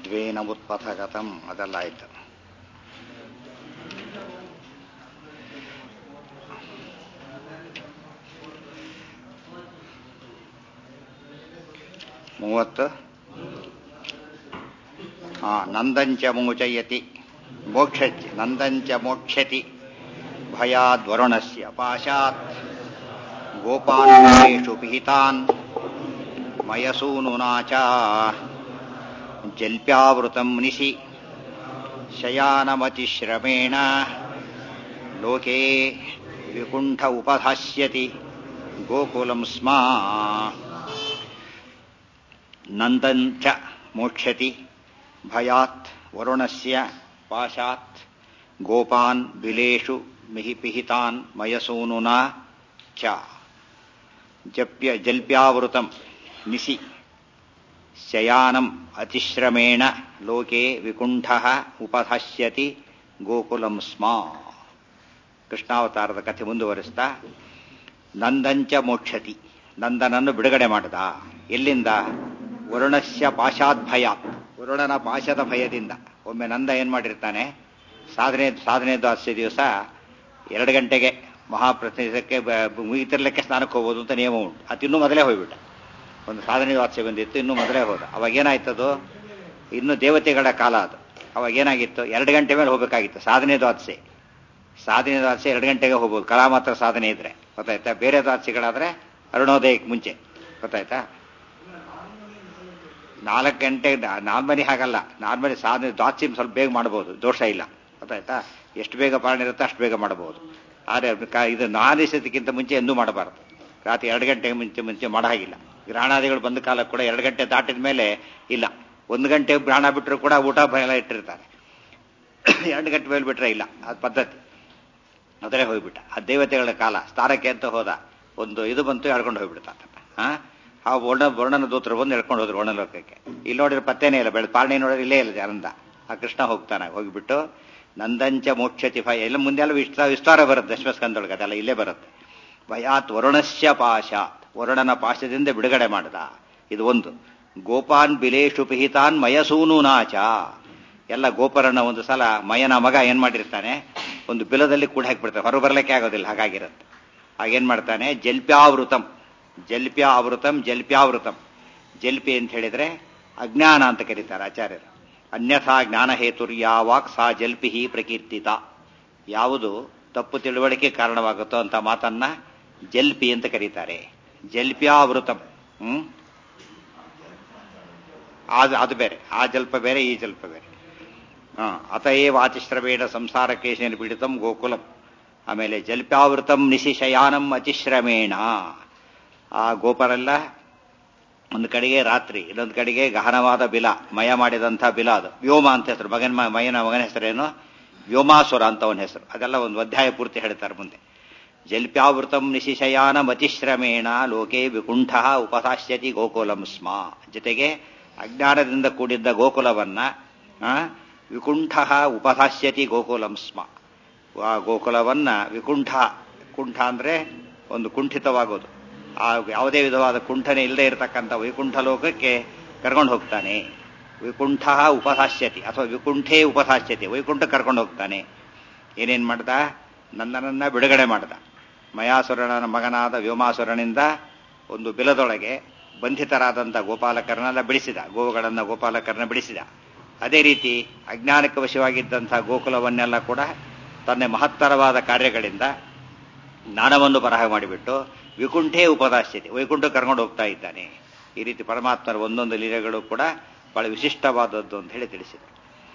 ದ್ವೇನಮುತ್ಪಥಗತಂ ಅದೆಲ್ಲ ಆಯ್ತು ಮೂವತ್ತು ಹಾ ನಂದಂಚ ಮೋಚಯತಿ ಮೋಕ್ಷತಿ ನಂದಂಚ ಮೋಕ್ಷತಿ ಭಯಾದ್ವರುಣಸ್ಯ ಪಾಶಾತ್ ಗೋಪಾಲೇಷು ಪಿಹಿತಾನ್ ಮಯಸೂನುನಾ ಚ ಜಲ್ಪ್ಯಾವೃತಂ ನಿಶಿ ಶಯಾನಮತಿಶ್ರಮೇಣ ಲೋಕೆ ವಿಕುಂಠ ಉಪಧಾಸ್ಯತಿ ಗೋಕುಲಂ ಸ್ಮ ನಂದನ್ ಚ ಮೋಕ್ಷತಿ ಭಯಾತ್ ವರುಣಸ್ಯ ಪಾಶಾತ್ ಗೋಪಾನ್ ಬಿಲೇಷು ಮಿಹಿ ಪಿಹಿತಾನ್ ಮಯಸೂನುನಾ ಚ ಜಪ್ಯ ಜಲ್ಪ್ಯಾವೃತಂ ನಿಸಿ ಶಯಾನಂ ಅತಿಶ್ರಮೇಣ ಲೋಕೆ ವಿಕುಂಠ ಉಪಧಾಸ್ಯತಿ ಗೋಕುಲಂ ಸ್ಮ ಕೃಷ್ಣಾವತಾರದ ಕಥೆ ಮುಂದುವರಿಸ್ತಾ ನಂದಂಚ ಮೋಕ್ಷತಿ ನಂದನನ್ನು ಬಿಡುಗಡೆ ಮಾಡಿದ ಎಲ್ಲಿಂದ ವರುಣಸ್ಯ ಪಾಶಾದ್ಭಯಾತ್ ವರುಣನ ಪಾಶದ ಭಯದಿಂದ ಒಮ್ಮೆ ನಂದ ಏನ್ ಮಾಡಿರ್ತಾನೆ ಸಾಧನೆ ಸಾಧನೆ ದ್ವಾದಶಿ ದಿವಸ ಎರಡು ಗಂಟೆಗೆ ಮಹಾಪ್ರತಿನಿಧಕ್ಕೆ ಮುಗಿತಿರ್ಲಿಕ್ಕೆ ಸ್ನಾನಕ್ಕೆ ಹೋಗ್ಬೋದು ಅಂತ ನಿಯಮ ಉಂಟು ಅದು ಇನ್ನೂ ಮೊದಲೇ ಹೋಗ್ಬಿಟ್ಟ ಒಂದು ಸಾಧನೆ ವಾತ್ಸೆ ಬಂದಿತ್ತು ಇನ್ನೂ ಮೊದಲೇ ಹೋದ ಅವಾಗ ಏನಾಯ್ತದು ಇನ್ನು ದೇವತೆಗಳ ಕಾಲ ಅದು ಅವಾಗ ಏನಾಗಿತ್ತು ಎರಡು ಗಂಟೆ ಮೇಲೆ ಹೋಗಬೇಕಾಗಿತ್ತು ಸಾಧನೆ ದ್ವಾದಸೆ ಸಾಧನೆ ದ್ವಾದಸೆ ಎರಡು ಗಂಟೆಗೆ ಹೋಗ್ಬೋದು ಕಲಾ ಮಾತ್ರ ಸಾಧನೆ ಇದ್ರೆ ಗೊತ್ತಾಯ್ತಾ ಬೇರೆ ದ್ವಾದಸಿಗಳಾದ್ರೆ ಅರುಣೋದಯಕ್ಕೆ ಮುಂಚೆ ಗೊತ್ತಾಯ್ತಾ ನಾಲ್ಕು ಗಂಟೆ ನಾರ್ಮಲಿ ಹಾಗಲ್ಲ ನಾರ್ಮಲಿ ಸಾಧನೆ ದ್ವಾದಸಿ ಸ್ವಲ್ಪ ಬೇಗ ಮಾಡಬಹುದು ದೋಷ ಇಲ್ಲ ಗೊತ್ತಾಯ್ತಾ ಎಷ್ಟು ಬೇಗ ಪಾಲನೆ ಇರುತ್ತೋ ಅಷ್ಟು ಬೇಗ ಮಾಡಬಹುದು ಆದರೆ ಇದು ನಾದಿಸೋದಕ್ಕಿಂತ ಮುಂಚೆ ಎಂದೂ ಮಾಡಬಾರದು ರಾತ್ರಿ ಎರಡು ಗಂಟೆಗೆ ಮುಂಚೆ ಮುಂಚೆ ಮಾಡೋ ಹಾಗಿಲ್ಲ ಗ್ರಹಣಾದಿಗಳು ಬಂದ ಕಾಲ ಕೂಡ ಎರಡು ಗಂಟೆ ದಾಟಿದ ಮೇಲೆ ಇಲ್ಲ ಒಂದು ಗಂಟೆ ಗ್ರಹಣ ಬಿಟ್ಟರು ಕೂಡ ಊಟ ಎಲ್ಲ ಇಟ್ಟಿರ್ತಾರೆ ಎರಡು ಗಂಟೆ ಮೇಲೆ ಬಿಟ್ರೆ ಇಲ್ಲ ಅದು ಪದ್ಧತಿ ಅದರೇ ಹೋಗ್ಬಿಟ್ಟ ಆ ದೇವತೆಗಳ ಕಾಲ ಸ್ಥಾನಕ್ಕೆ ಅಂತ ಹೋದ ಒಂದು ಇದು ಬಂತು ಎಳ್ಕೊಂಡು ಹೋಗ್ಬಿಡ್ತಾತ ಹಾ ಆ ವರ್ಣ ವರ್ಣನ ದೂತರು ಬಂದು ಎಳ್ಕೊಂಡು ಹೋದ್ರು ವರ್ಣಲೋಕಕ್ಕೆ ಇಲ್ಲಿ ನೋಡಿದ್ರೆ ಪತ್ತೇನೇ ಇಲ್ಲ ಬೆಳೆ ಪಾಲನೆ ನೋಡಿದ್ರೆ ಇಲ್ಲೇ ಇಲ್ಲ ಆನಂದ ಆ ಕೃಷ್ಣ ಹೋಗ್ತಾನೆ ಹೋಗಿಬಿಟ್ಟು ನಂದಂಚ ಮೋಕ್ಷತಿ ಭಯ ಎಲ್ಲ ಮುಂದೆ ಎಲ್ಲ ವಿಸ್ತಾರ ವಿಸ್ತಾರ ಬರುತ್ತೆ ದಶಮಸ್ಕಂದೊಳಗೆ ಅದೆಲ್ಲ ಇಲ್ಲೇ ಬರುತ್ತೆ ಭಯಾತ್ ವರುಣಸ್ಯ ಪಾಶಾತ್ ವರುಣನ ಪಾಶದಿಂದ ಬಿಡುಗಡೆ ಮಾಡಿದ ಇದು ಒಂದು ಗೋಪಾನ್ ಬಿಲೇಶು ಪಿಹಿತಾನ್ ಮಯಸೂನು ನಾಚ ಎಲ್ಲ ಗೋಪರನ ಒಂದು ಸಲ ಮಯನ ಮಗ ಏನ್ ಮಾಡಿರ್ತಾನೆ ಒಂದು ಬಿಲದಲ್ಲಿ ಕೂಡ ಹಾಕಿಬಿಡ್ತಾನೆ ಹೊರ ಬರಲಿಕ್ಕೆ ಆಗೋದಿಲ್ಲ ಹಾಗಾಗಿರುತ್ತೆ ಆಗೇನ್ ಮಾಡ್ತಾನೆ ಜಲ್ಪ್ಯಾವೃತಂ ಜಲ್ಪ್ಯಾವೃತಂ ಜಲ್ಪ್ಯಾವೃತಂ ಜಲ್ಪಿ ಅಂತ ಹೇಳಿದ್ರೆ ಅಜ್ಞಾನ ಅಂತ ಕರೀತಾರೆ ಆಚಾರ್ಯರು ಅನ್ಯಥಾ ಜ್ಞಾನ ಹೇತುರ್ಯಾವಾಕ್ ಸಾ ಜಲ್ಪಿ ಪ್ರಕೀರ್ತಿತ ಯಾವುದು ತಪ್ಪು ತಿಳುವಳಿಕೆ ಕಾರಣವಾಗುತ್ತೋ ಅಂತ ಮಾತನ್ನ ಜಲ್ಪಿ ಅಂತ ಕರೀತಾರೆ ಜಲ್ಪ್ಯಾವೃತಂ ಹ್ಮ್ ಅದು ಬೇರೆ ಆ ಜಲ್ಪ ಬೇರೆ ಈ ಜಲ್ಪ ಬೇರೆ ಹ ಅತಯೇ ವಾತಿಶ್ರಮೇಣ ಸಂಸಾರ ಕೇಶನ ಪೀಡಿತಂ ಗೋಕುಲಂ ಆಮೇಲೆ ಜಲ್ಪ್ಯಾವೃತಂ ನಿಶಿಶಯಾನಂ ಅತಿಶ್ರಮೇಣ ಆ ಗೋಪರೆಲ್ಲ ಒಂದು ಕಡೆಗೆ ರಾತ್ರಿ ಇನ್ನೊಂದು ಕಡೆಗೆ ಗಹನವಾದ ಬಿಲ ಮಯ ಮಾಡಿದಂಥ ಬಿಲ ಅದು ವ್ಯೋಮ ಅಂತ ಹೆಸರು ಮಗನ ಮಯನ ಮಗನ ಹೆಸರೇನು ವ್ಯೋಮಾಸುರ ಅಂತ ಅವನ ಹೆಸರು ಅದೆಲ್ಲ ಒಂದು ಅಧ್ಯಾಯ ಪೂರ್ತಿ ಹೇಳ್ತಾರೆ ಮುಂದೆ ಜಲ್ಪ್ಯಾವೃತಂ ನಿಶಿಶಯಾನ ಮತಿಶ್ರಮೇಣ ಲೋಕೆ ವಿಕುಂಠ ಉಪಸಾಶ್ಯತಿ ಗೋಕುಲಂ ಸ್ಮ ಜೊತೆಗೆ ಅಜ್ಞಾನದಿಂದ ಕೂಡಿದ್ದ ಗೋಕುಲವನ್ನ ವಿಕುಂಠ ಉಪಸಾಶ್ಯತಿ ಗೋಕುಲಂ ಸ್ಮ ಆ ಗೋಕುಲವನ್ನ ವಿಕುಂಠ ಕುಂಠ ಅಂದ್ರೆ ಒಂದು ಕುಂಠಿತವಾಗೋದು ಆ ಯಾವುದೇ ವಿಧವಾದ ಕುಂಠನೆ ಇಲ್ಲದೆ ಇರತಕ್ಕಂಥ ವೈಕುಂಠ ಲೋಕಕ್ಕೆ ಕರ್ಕೊಂಡು ಹೋಗ್ತಾನೆ ವಿಕುಂಠ ಉಪಸಾಶ್ಯತಿ ಅಥವಾ ವಿಕುಂಠೇ ಉಪಸಾಶ್ಯತಿ ವೈಕುಂಠ ಕರ್ಕೊಂಡು ಹೋಗ್ತಾನೆ ಏನೇನ್ ಮಾಡ್ದ ನಂದನನ್ನ ಬಿಡುಗಡೆ ಮಾಡ್ದ ಮಯಾಸುರನ ಮಗನಾದ ವ್ಯೋಮಾಸುರನಿಂದ ಒಂದು ಬಿಲದೊಳಗೆ ಬಂಧಿತರಾದಂಥ ಗೋಪಾಲಕರನ್ನೆಲ್ಲ ಬಿಡಿಸಿದ ಗೋವುಗಳನ್ನ ಗೋಪಾಲಕರನ್ನ ಬಿಡಿಸಿದ ಅದೇ ರೀತಿ ಅಜ್ಞಾನಕ್ಕೆ ವಶವಾಗಿದ್ದಂಥ ಗೋಕುಲವನ್ನೆಲ್ಲ ಕೂಡ ತನ್ನ ಮಹತ್ತರವಾದ ಕಾರ್ಯಗಳಿಂದ ಜ್ಞಾನವನ್ನು ಬರಹ ಮಾಡಿಬಿಟ್ಟು ವಿಕುಂಠೇ ಉಪದಾಶ್ಯತೆ ವೈಕುಂಠ ಕರ್ಕೊಂಡು ಹೋಗ್ತಾ ಇದ್ದಾನೆ ಈ ರೀತಿ ಪರಮಾತ್ಮರ ಒಂದೊಂದು ಲೀಲೆಗಳು ಕೂಡ ಬಹಳ ವಿಶಿಷ್ಟವಾದದ್ದು ಅಂತ ಹೇಳಿ ತಿಳಿಸಿದೆ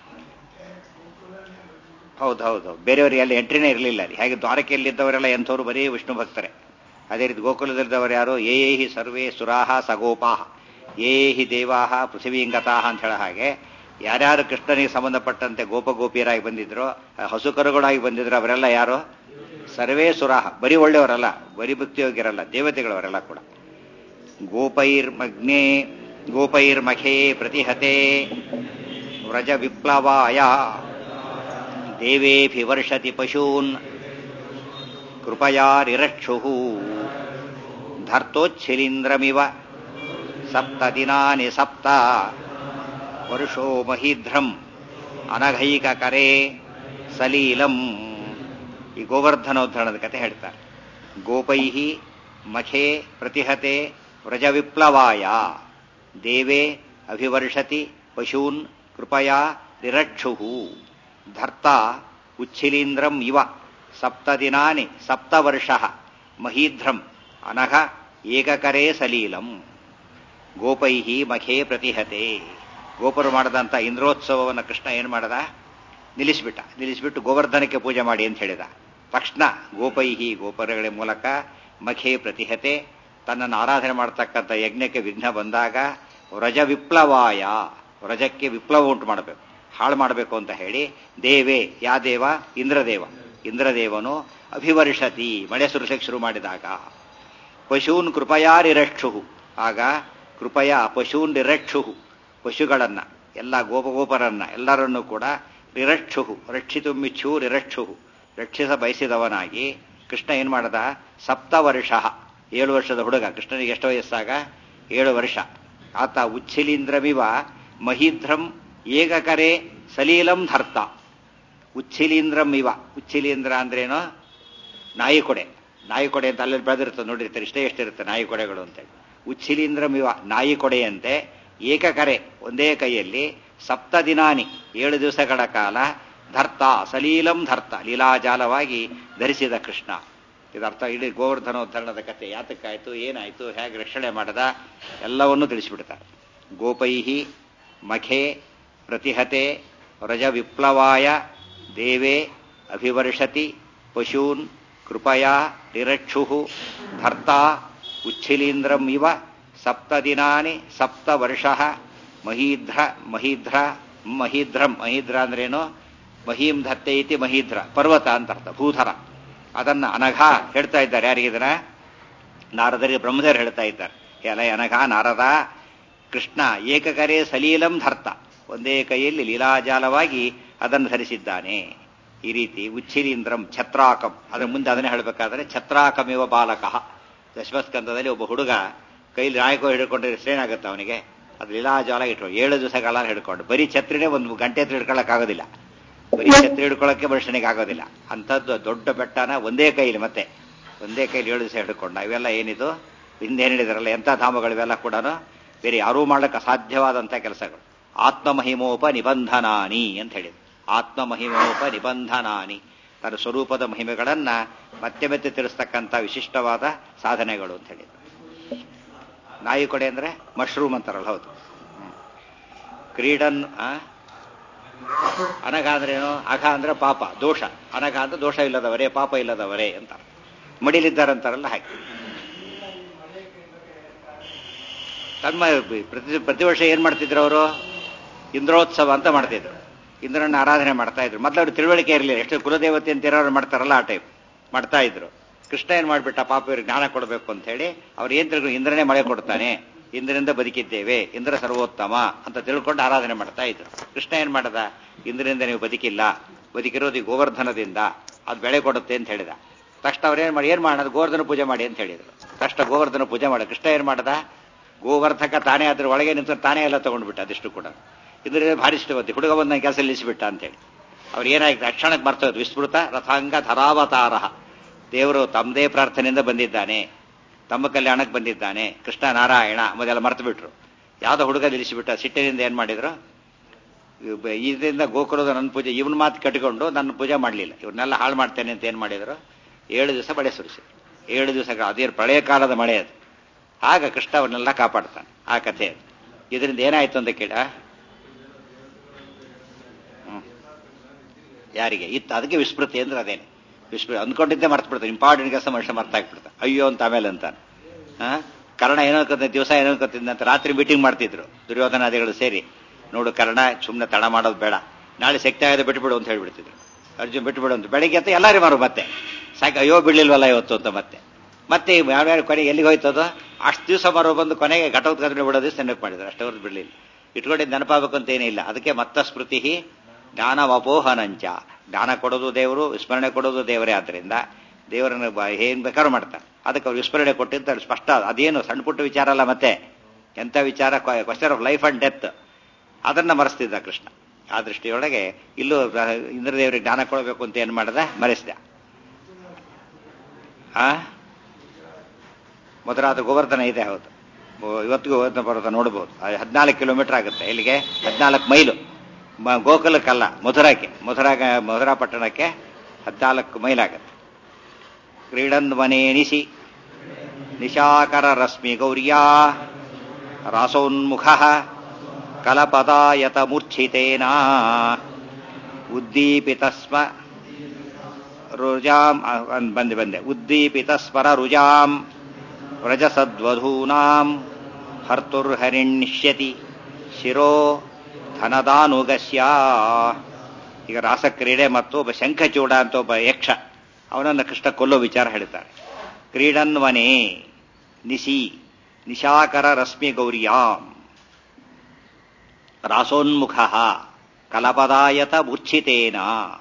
ಹೌದು ಹೌದು ಬೇರೆಯವರಿಗೆ ಅಲ್ಲಿ ಎಂಟ್ರಿನೇ ಇರಲಿಲ್ಲ ಅಲ್ಲಿ ಹಾಗೆ ದ್ವಾರಕೆಯಲ್ಲಿದ್ದವರೆಲ್ಲ ಎಂಥವ್ರು ಬರೀ ವಿಷ್ಣು ಭಕ್ತರೆ ಅದೇ ರೀತಿ ಗೋಕುಲದಲ್ಲಿದ್ದವರು ಯಾರು ಏ ಹಿ ಸರ್ವೇ ಸುರಾಹ ಸಗೋಪಾಹ ಏ ಹಿ ದೇವಾಹ ಪೃಥ್ವೀಂಗತಾಹ ಅಂತ ಹೇಳೋ ಹಾಗೆ ಯಾರ್ಯಾರು ಕೃಷ್ಣನಿಗೆ ಸಂಬಂಧಪಟ್ಟಂತೆ ಗೋಪಗೋಪಿಯರಾಗಿ ಬಂದಿದ್ರು ಹಸುಕರುಗಳಾಗಿ ಬಂದಿದ್ರು ಅವರೆಲ್ಲ ಯಾರು ಸರ್ವೇ ಸುರಾಹ ಬರೀ ಒಳ್ಳೆಯವರಲ್ಲ ಬರೀ ಭಕ್ತಿಯೋಗ್ಯರಲ್ಲ ದೇವತೆಗಳವರೆಲ್ಲ ಕೂಡ ಗೋಪೈರ್ಮಗ್ನೆ ಗೋಪೈರ್ಮಖೇ ಪ್ರತಿಹತೆ ವ್ರಜ ವಿಪ್ಲವಾಯ ದೇವೇಭಿವರ್ಷತಿ ಪಶೂನ್ ಕೃಪಯಾರಿರಕ್ಷು ಧರ್ತೋಚ್ಛಿಲೀಂದ್ರಮಿವ ಸಪ್ತ ದಿನಾನಿ ಸಪ್ತ ವರ್ಷೋ ಮಹೀಧ್ರಂ ಅನಘೈಕ ಕರೆ ಸಲೀಲಂ ಈ ಗೋವರ್ಧನೋದ್ಧರಣದ ಕತೆ ಹೇಳ್ತಾರೆ ಗೋಪೈ ಮಖೆ ಪ್ರತಿಹತೆ ವ್ರಜವಿಪ್ಲವಾಯ ದೇವೇ ಅಭಿವರ್ಷತಿ ಪಶೂನ್ ಕೃಪಯಾ ನಿರಕ್ಷು ಧರ್ತ ಉಚ್ಛಿಲೀಂದ್ರಂ ಇವ ಸಪ್ತದಿನಾನಿ ಸಪ್ತವರ್ಷ ಮಹೀಧ್ರಂ ಅನಘ ಏಕಕರೇ ಸಲೀಲಂ ಗೋಪೈ ಮಖೇ ಪ್ರತಿಹತೆ ಗೋಪರು ಮಾಡದಂತ ಇಂದ್ರೋತ್ಸವವನ್ನು ಕೃಷ್ಣ ಏನು ಮಾಡದ ನಿಲ್ಲಿಸ್ಬಿಟ್ಟ ನಿಲ್ಲಿಸ್ಬಿಟ್ಟು ಗೋವರ್ಧನಕ್ಕೆ ಪೂಜೆ ಮಾಡಿ ಅಂತ ಹೇಳಿದ ತಕ್ಷಣ ಗೋಪೈಹಿ ಗೋಪರಗಳ ಮೂಲಕ ಮಖೇ ಪ್ರತಿಹತೆ ತನ್ನನ್ನು ಆರಾಧನೆ ಮಾಡತಕ್ಕಂಥ ಯಜ್ಞಕ್ಕೆ ವಿಘ್ನ ಬಂದಾಗ ವ್ರಜ ವಿಪ್ಲವಾಯ ವ್ರಜಕ್ಕೆ ವಿಪ್ಲವ ಉಂಟು ಮಾಡಬೇಕು ಹಾಳು ಮಾಡಬೇಕು ಅಂತ ಹೇಳಿ ದೇವೇ ಯಾ ದೇವ ಇಂದ್ರದೇವ ಇಂದ್ರದೇವನು ಅಭಿವರ್ಷತಿ ಮಳೆ ಸುರಿಸಕ್ಕೆ ಶುರು ಮಾಡಿದಾಗ ಪಶೂನ್ ಕೃಪಯಾರಿರಕ್ಷು ಆಗ ಕೃಪಯ ಪಶೂನ್ ನಿರಕ್ಷು ಪಶುಗಳನ್ನ ಎಲ್ಲ ಗೋಪಗೋಪರನ್ನ ಎಲ್ಲರನ್ನೂ ಕೂಡ ನಿರಕ್ಷು ರಕ್ಷಿತು ಮಿಚ್ಚು ನಿರಕ್ಷು ರಕ್ಷಿಸ ಬಯಸಿದವನಾಗಿ ಕೃಷ್ಣ ಏನ್ ಮಾಡದ ಸಪ್ತ ವರ್ಷ ಏಳು ವರ್ಷದ ಹುಡುಗ ಕೃಷ್ಣನಿಗೆ ಎಷ್ಟು ವಯಸ್ಸಾಗ ಏಳು ವರ್ಷ ಆತ ಉಚ್ಛಿಲೀಂದ್ರವಿವ ಮಹೀಧ್ರಂ ಏಕಕರೆ ಸಲೀಲಂ ಧರ್ತ ಉಚ್ಛಿಲೀಂದ್ರಂ ಇವ ಉಚ್ಛಿಲೀಂದ್ರ ಅಂದ್ರೇನೋ ನಾಯಿ ಕೊಡೆ ನಾಯಿ ಕೊಡೆ ಅಂತ ಅಲ್ಲಿ ಬೆಳೆದಿರ್ತದೆ ನೋಡಿರ್ತಾರೆ ಇಷ್ಟೇ ಎಷ್ಟಿರುತ್ತೆ ನಾಯಿ ಕೊಡೆಗಳು ಅಂತೇಳಿ ಉಚ್ಛಿಲೀಂದ್ರಂ ಇವ ನಾಯಿ ಕೊಡೆಯಂತೆ ಏಕಕರೆ ಒಂದೇ ಕೈಯಲ್ಲಿ ಸಪ್ತ ದಿನಾನಿ ಏಳು ದಿವಸಗಳ ಕಾಲ ಧರ್ತ ಸಲೀಲಂ ಧರ್ತ ಲೀಲಾಜಾಲವಾಗಿ ಧರಿಸಿದ ಕೃಷ್ಣ ಇದರ್ಥ ಇಡೀ ಗೋವರ್ಧನೋದ್ಧರಣದ ಕತೆ ಯಾತಕ್ಕಾಯ್ತು ಏನಾಯ್ತು ಹೇಗೆ ರಕ್ಷಣೆ ಮಾಡದ ಎಲ್ಲವನ್ನೂ ತಿಳಿಸಿಬಿಡ್ತಾರೆ ಗೋಪೈಹಿ ಮಖೆ ಪ್ರತಿಹತೆ ವ್ರಜ ವಿಪ್ಲವಾಯ ದೇವೇ ಅಭಿವರ್ಷತಿ ಪಶೂನ್ ಕೃಪಯಾ ನಿರಕ್ಷು ಧರ್ತ ಉಚ್ಛಿಲೀಂದ್ರಂ ಇವ ಸಪ್ತದಿನಾನಿ ಸಪ್ತವರ್ಷ ಮಹೀಧ್ರ ಮಹೀಧ್ರ ಮಹೀಧ್ರಂ ಮಹೀಧ್ರ ಅಂದ್ರೇನು ಮಹೀಂ ಧತ್ತೆ ಇತಿ ಮಹೀಧ್ರ ಪರ್ವತ ಅಂತ ಅರ್ಥ ಭೂಧರ ಅದನ್ನ ಅನಘ ಹೇಳ್ತಾ ಇದ್ದಾರೆ ಯಾರಿಗಿದನ ನಾರದರಿಗೆ ಬ್ರಹ್ಮದೇವರು ಹೇಳ್ತಾ ಇದ್ದಾರೆ ಎಲ ಅನಘ ನಾರದ ಕೃಷ್ಣ ಏಕಕರೆ ಸಲೀಲಂ ಧರ್ತ ಒಂದೇ ಕೈಯಲ್ಲಿ ಲೀಲಾಜಾಲವಾಗಿ ಅದನ್ನು ಧರಿಸಿದ್ದಾನೆ ಈ ರೀತಿ ಉಚ್ಚಿರೀಂದ್ರಂ ಛತ್ರಾಕಂ ಅದರ ಮುಂದೆ ಅದನ್ನೇ ಹೇಳಬೇಕಾದ್ರೆ ಛತ್ರಾಕಮಿವ ಬಾಲಕಃ ದಶಮಸ್ಕಂದದಲ್ಲಿ ಒಬ್ಬ ಹುಡುಗ ಕೈಲಿ ನಾಯಕ ಹಿಡ್ಕೊಂಡ್ರೆ ಏನಾಗುತ್ತೆ ಅವನಿಗೆ ಅದು ಲೀಲಾಜಾಲ ಇಟ್ಕೊಂಡು ಏಳು ದಿವಸಗಳ ಹಿಡ್ಕೊಂಡು ಬರೀ ಛತ್ರಿನೇ ಒಂದು ಗಂಟೆ ಹತ್ರ ಹಿಡ್ಕೊಳ್ಳೋಕ್ಕಾಗೋದಿಲ್ಲ ಬರೀ ಛತ್ರಿ ಹಿಡ್ಕೊಳ್ಳೋಕೆ ಮನುಷ್ಯನಿಗೆ ಆಗೋದಿಲ್ಲ ಅಂಥದ್ದು ದೊಡ್ಡ ಬೆಟ್ಟನ ಒಂದೇ ಕೈಲಿ ಮತ್ತೆ ಒಂದೇ ಕೈಲಿ ಏಳು ದಿವಸ ಹಿಡ್ಕೊಂಡ ಇವೆಲ್ಲ ಏನಿದು ಹಿಂದೆ ಏನು ಹೇಳಿದಾರಲ್ಲ ಎಂಥ ಧಾಮಗಳು ಇವೆಲ್ಲ ಕೂಡ ಬೇರೆ ಯಾರೂ ಮಾಡಕ್ಕೆ ಅಸಾಧ್ಯವಾದಂಥ ಕೆಲಸಗಳು ಆತ್ಮಮಹಿಮೋಪ ನಿಬಂಧನಾನಿ ಅಂತ ಹೇಳಿದ್ರು ಆತ್ಮಮಹಿಮೋಪ ನಿಬಂಧನಾನಿ ತನ್ನ ಸ್ವರೂಪದ ಮಹಿಮೆಗಳನ್ನ ಮತ್ತೆ ಮತ್ತೆ ತಿಳಿಸ್ತಕ್ಕಂಥ ವಿಶಿಷ್ಟವಾದ ಸಾಧನೆಗಳು ಅಂತ ಹೇಳಿದ್ರು ನಾಯಿ ಕೊಡೆ ಅಂದ್ರೆ ಮಶ್ರೂಮ್ ಅಂತಾರಲ್ಲ ಹೌದು ಕ್ರೀಡನ್ ಅನಘ ಅಂದ್ರೇನು ಅಘ ಅಂದ್ರೆ ಪಾಪ ದೋಷ ಅನಘ ಅಂದ್ರೆ ದೋಷ ಇಲ್ಲದವರೇ ಪಾಪ ಇಲ್ಲದವರೇ ಅಂತ ಮಡಿಲಿದ್ದಾರಂತಾರಲ್ಲ ಹಾಗೆ ತಮ್ಮ ಪ್ರತಿ ಪ್ರತಿ ವರ್ಷ ಏನ್ ಮಾಡ್ತಿದ್ರು ಅವರು ಇಂದ್ರೋತ್ಸವ ಅಂತ ಮಾಡ್ತಿದ್ರು ಇಂದ್ರನ ಆರಾಧನೆ ಮಾಡ್ತಾ ಇದ್ರು ಮೊದಲು ಅವ್ರು ತಿಳುವಳಿಕೆ ಇರಲಿಲ್ಲ ಎಷ್ಟು ಕುಲದೇವತೆ ಅಂತ ಇರೋರು ಮಾಡ್ತಾರಲ್ಲ ಆ ಟೈಪ್ ಮಾಡ್ತಾ ಇದ್ರು ಕೃಷ್ಣ ಏನ್ ಮಾಡ್ಬಿಟ್ಟ ಪಾಪ ಇವ್ರಿಗೆ ಜ್ಞಾನ ಕೊಡಬೇಕು ಅಂತ ಹೇಳಿ ಅವ್ರು ಏನ್ ತಿಳ್ಕೊಂಡು ಇಂದ್ರನೇ ಮಳೆ ಕೊಡ್ತಾನೆ ಇಂದ್ರನಿಂದ ಬದುಕಿದ್ದೇವೆ ಇಂದ್ರ ಸರ್ವೋತ್ತಮ ಅಂತ ತಿಳ್ಕೊಂಡು ಆರಾಧನೆ ಮಾಡ್ತಾ ಇದ್ರು ಕೃಷ್ಣ ಏನ್ ಮಾಡದ ಇಂದ್ರನಿಂದ ನೀವು ಬದುಕಿಲ್ಲ ಬದುಕಿರೋದು ಈ ಗೋವರ್ಧನದಿಂದ ಅದು ಬೆಳೆ ಕೊಡುತ್ತೆ ಅಂತ ಹೇಳಿದ ತಕ್ಷಣ ಅವ್ರು ಏನ್ ಮಾಡಿ ಏನ್ ಮಾಡೋದು ಗೋವರ್ಧನ ಪೂಜೆ ಮಾಡಿ ಅಂತ ಹೇಳಿದ್ರು ತಕ್ಷಣ ಗೋವರ್ಧನ ಪೂಜೆ ಮಾಡಿ ಕೃಷ್ಣ ಏನ್ ಮಾಡದ ಗೋವರ್ಧಕ ತಾನೇ ಅದ್ರ ಒಳಗೆ ನಿಂತು ತಾನೇ ಎಲ್ಲ ತಗೊಂಡ್ಬಿಟ್ಟ ಅದಿಷ್ಟು ಕೂಡ ಇದ್ರೆ ಭಾರಿ ಇಷ್ಟವತ್ತಿ ಹುಡುಗ ಬಂದ ಕೆಲಸ ನಿಲ್ಲಿಸಿಬಿಟ್ಟ ಅಂತೇಳಿ ಅವ್ರು ಏನಾಯ್ತು ತಕ್ಷಣಕ್ಕೆ ಬರ್ತದೆ ವಿಸ್ಮೃತ ರಥಾಂಗ ಧರಾವತಾರ ದೇವರು ತಮ್ಮದೇ ಪ್ರಾರ್ಥನೆಯಿಂದ ಬಂದಿದ್ದಾನೆ ತಮ್ಮ ಕಲ್ಯಾಣಕ್ಕೆ ಬಂದಿದ್ದಾನೆ ಕೃಷ್ಣ ನಾರಾಯಣ ಮೊದಲೆಲ್ಲ ಮರ್ತು ಬಿಟ್ರು ಯಾವುದೋ ಹುಡುಗ ನಿಲ್ಲಿಸಿಬಿಟ್ಟ ಸಿಟ್ಟಿನಿಂದ ಏನ್ ಮಾಡಿದ್ರು ಇದರಿಂದ ಗೋಕುಲದ ನನ್ನ ಪೂಜೆ ಇವನ್ ಮಾತು ಕಟ್ಟಿಕೊಂಡು ನನ್ನ ಪೂಜೆ ಮಾಡಲಿಲ್ಲ ಇವ್ರನ್ನೆಲ್ಲ ಹಾಳು ಮಾಡ್ತೇನೆ ಅಂತ ಏನ್ ಮಾಡಿದ್ರು ಏಳು ದಿವಸ ಮಳೆ ಸುರಿಸಿ ಏಳು ದಿವಸಗಳು ಅದೇನು ಪ್ರಳಯ ಕಾಲದ ಮಳೆ ಅದು ಆಗ ಕೃಷ್ಣ ಅವನ್ನೆಲ್ಲ ಕಾಪಾಡ್ತಾನೆ ಆ ಕಥೆ ಅದು ಇದರಿಂದ ಏನಾಯ್ತು ಅಂತ ಕೇಳ ಯಾರಿಗೆ ಇತ್ತು ಅದಕ್ಕೆ ವಿಸ್ಮೃತಿ ಅಂದ್ರೆ ಅದೇನೆ ವಿಸ್ಮೃತಿ ಅಂದ್ಕೊಂಡಿದ್ದೆ ಮರ್ತು ಬಿಡ್ತಾನೆ ಇಂಪಾರ್ಟೆಂಟ್ ಕೆಲಸ ಮನುಷ್ಯ ಮರ್ತಾಗ್ಬಿಡ್ತಾನೆ ಅಯ್ಯೋ ಅಂತ ಆಮೇಲೆ ಅಂತಾನೆ ಹಾ ಕರ್ಣ ಏನೋ ಅನ್ಕೋತ ದಿವಸ ಏನೋ ಅನ್ಕೋತಿದ್ದ ಅಂತ ರಾತ್ರಿ ಮೀಟಿಂಗ್ ಮಾಡ್ತಿದ್ರು ದುರ್ಯೋಧನಾದಿಗಳು ಸೇರಿ ನೋಡು ಕರ್ಣ ಸುಮ್ಮನೆ ತಡ ಮಾಡೋದು ಬೇಡ ನಾಳೆ ಶಕ್ತಿ ಆಗದೆ ಬಿಟ್ಬಿಡು ಅಂತ ಹೇಳ್ಬಿಡ್ತಿದ್ರು ಅರ್ಜುನ್ ಬಿಟ್ಬಿಡು ಅಂತ ಬೆಳಿಗ್ಗೆ ಅಂತ ಎಲ್ಲರೂ ಮಾರು ಮತ್ತೆ ಸಾಕು ಅಯ್ಯೋ ಬಿಡ್ಲಿಲ್ವಲ್ಲ ಇವತ್ತು ಅಂತ ಮತ್ತೆ ಮತ್ತೆ ಯಾವ್ಯಾವ ಕೊನೆಗೆ ಎಲ್ಲಿಗೆ ಹೋಯ್ತದೋ ಅಷ್ಟು ದಿವಸ ಬರೋ ಬಂದು ಕೊನೆಗೆ ಘಟೋತ್ಕರ್ಮೆ ಬಿಡೋದು ನೆನಪು ಮಾಡಿದ್ರು ಅಷ್ಟವರೆದು ಬಿಡಲಿಲ್ಲ ಇಟ್ಕೊಂಡಿದ್ದು ನೆನಪಾಗಬೇಕು ಅಂತ ಏನಿಲ್ಲ ಅದಕ್ಕೆ ಮತ್ತ ಸ್ಮೃತಿ ಜ್ಞಾನವಪೋಹನಂಚ ಜ್ಞಾನ ಕೊಡೋದು ದೇವರು ವಿಸ್ಮರಣೆ ಕೊಡೋದು ದೇವರೇ ಆದ್ದರಿಂದ ದೇವರನ್ನು ಏನ್ ಬೇಕಾದ್ರೂ ಮಾಡ್ತಾರೆ ಅದಕ್ಕೆ ಅವ್ರು ವಿಸ್ಮರಣೆ ಕೊಟ್ಟಿದ್ದು ಸ್ಪಷ್ಟ ಅದೇನು ಸಣ್ಣ ಪುಟ್ಟ ವಿಚಾರ ಅಲ್ಲ ಮತ್ತೆ ಎಂಥ ವಿಚಾರ question of life and death ಅದನ್ನ ಮರೆಸ್ತಿದ್ದ ಕೃಷ್ಣ ಆ ದೃಷ್ಟಿಯೊಳಗೆ ಇಲ್ಲೂ ಇಂದ್ರದೇವರಿಗೆ ಜ್ಞಾನ ಕೊಡಬೇಕು ಅಂತ ಏನು ಮಾಡ್ದ ಮರೆಸ್ದ ಆ ಮೊದಲಾದ ಗೋವರ್ಧನ ಇದೆ ಹೌದು ಇವತ್ತಿಗೂ ಗೋವರ್ಧನ ಪರ್ವತ ನೋಡ್ಬೋದು ಹದಿನಾಲ್ಕು ಕಿಲೋಮೀಟರ್ ಆಗುತ್ತೆ ಇಲ್ಲಿಗೆ ಹದಿನಾಲ್ಕು ಮೈಲು ಗೋಕುಲಕ್ಕಲ್ಲ ಮಧುರಾಕ್ಕೆ ಮಧುರಾಗ ಮಧುರಾ ಪಟ್ಟಣಕ್ಕೆ ಹದಿನಾಲ್ಕು ಮೈಲ್ ಆಗುತ್ತೆ ಕ್ರೀಡನ್ ವನೇನಿಸಿ ನಿಶಾಕರ ರಶ್ಮಿ ಗೌರ್ಯಾ ರಾಸೋನ್ಮುಖ ಕಲಪದಾಯತ ಮೂರ್ಛಿತೇನ ಉದ್ದೀಪಿತ ಸ್ಮ ರುಜಾಂ ಬಂದೆ ಬಂದೆ ಉದ್ದೀಪಿತ ಸ್ಮರ ರುಜಾಂ ವ್ರಜಸದ್ವಧೂನಾಂ ಹರ್ತುರ್ಹರಿಣ್ಯತಿ ಶಿರೋ ಧನದಾನುಗಸ್ಯ ಈಗ ರಾಸಕ್ರೀಡೆ ಮತ್ತು ಒಬ್ಬ ಶಂಖಚೂಡ ಅಂತ ಒಬ್ಬ ಯಕ್ಷ ಅವನನ್ನು ಕೃಷ್ಣ ಕೊಲ್ಲೋ ವಿಚಾರ ಹೇಳ್ತಾರೆ ಕ್ರೀಡನ್ವನೇ ನಿಶಿ ನಿಶಾಕರ ರಶ್ಮಿ ಗೌರ್ಯಾಂ ರಾಸೋನ್ಮುಖ ಕಲಪದಾಯತ ಮೂರ್ಛಿತೇನ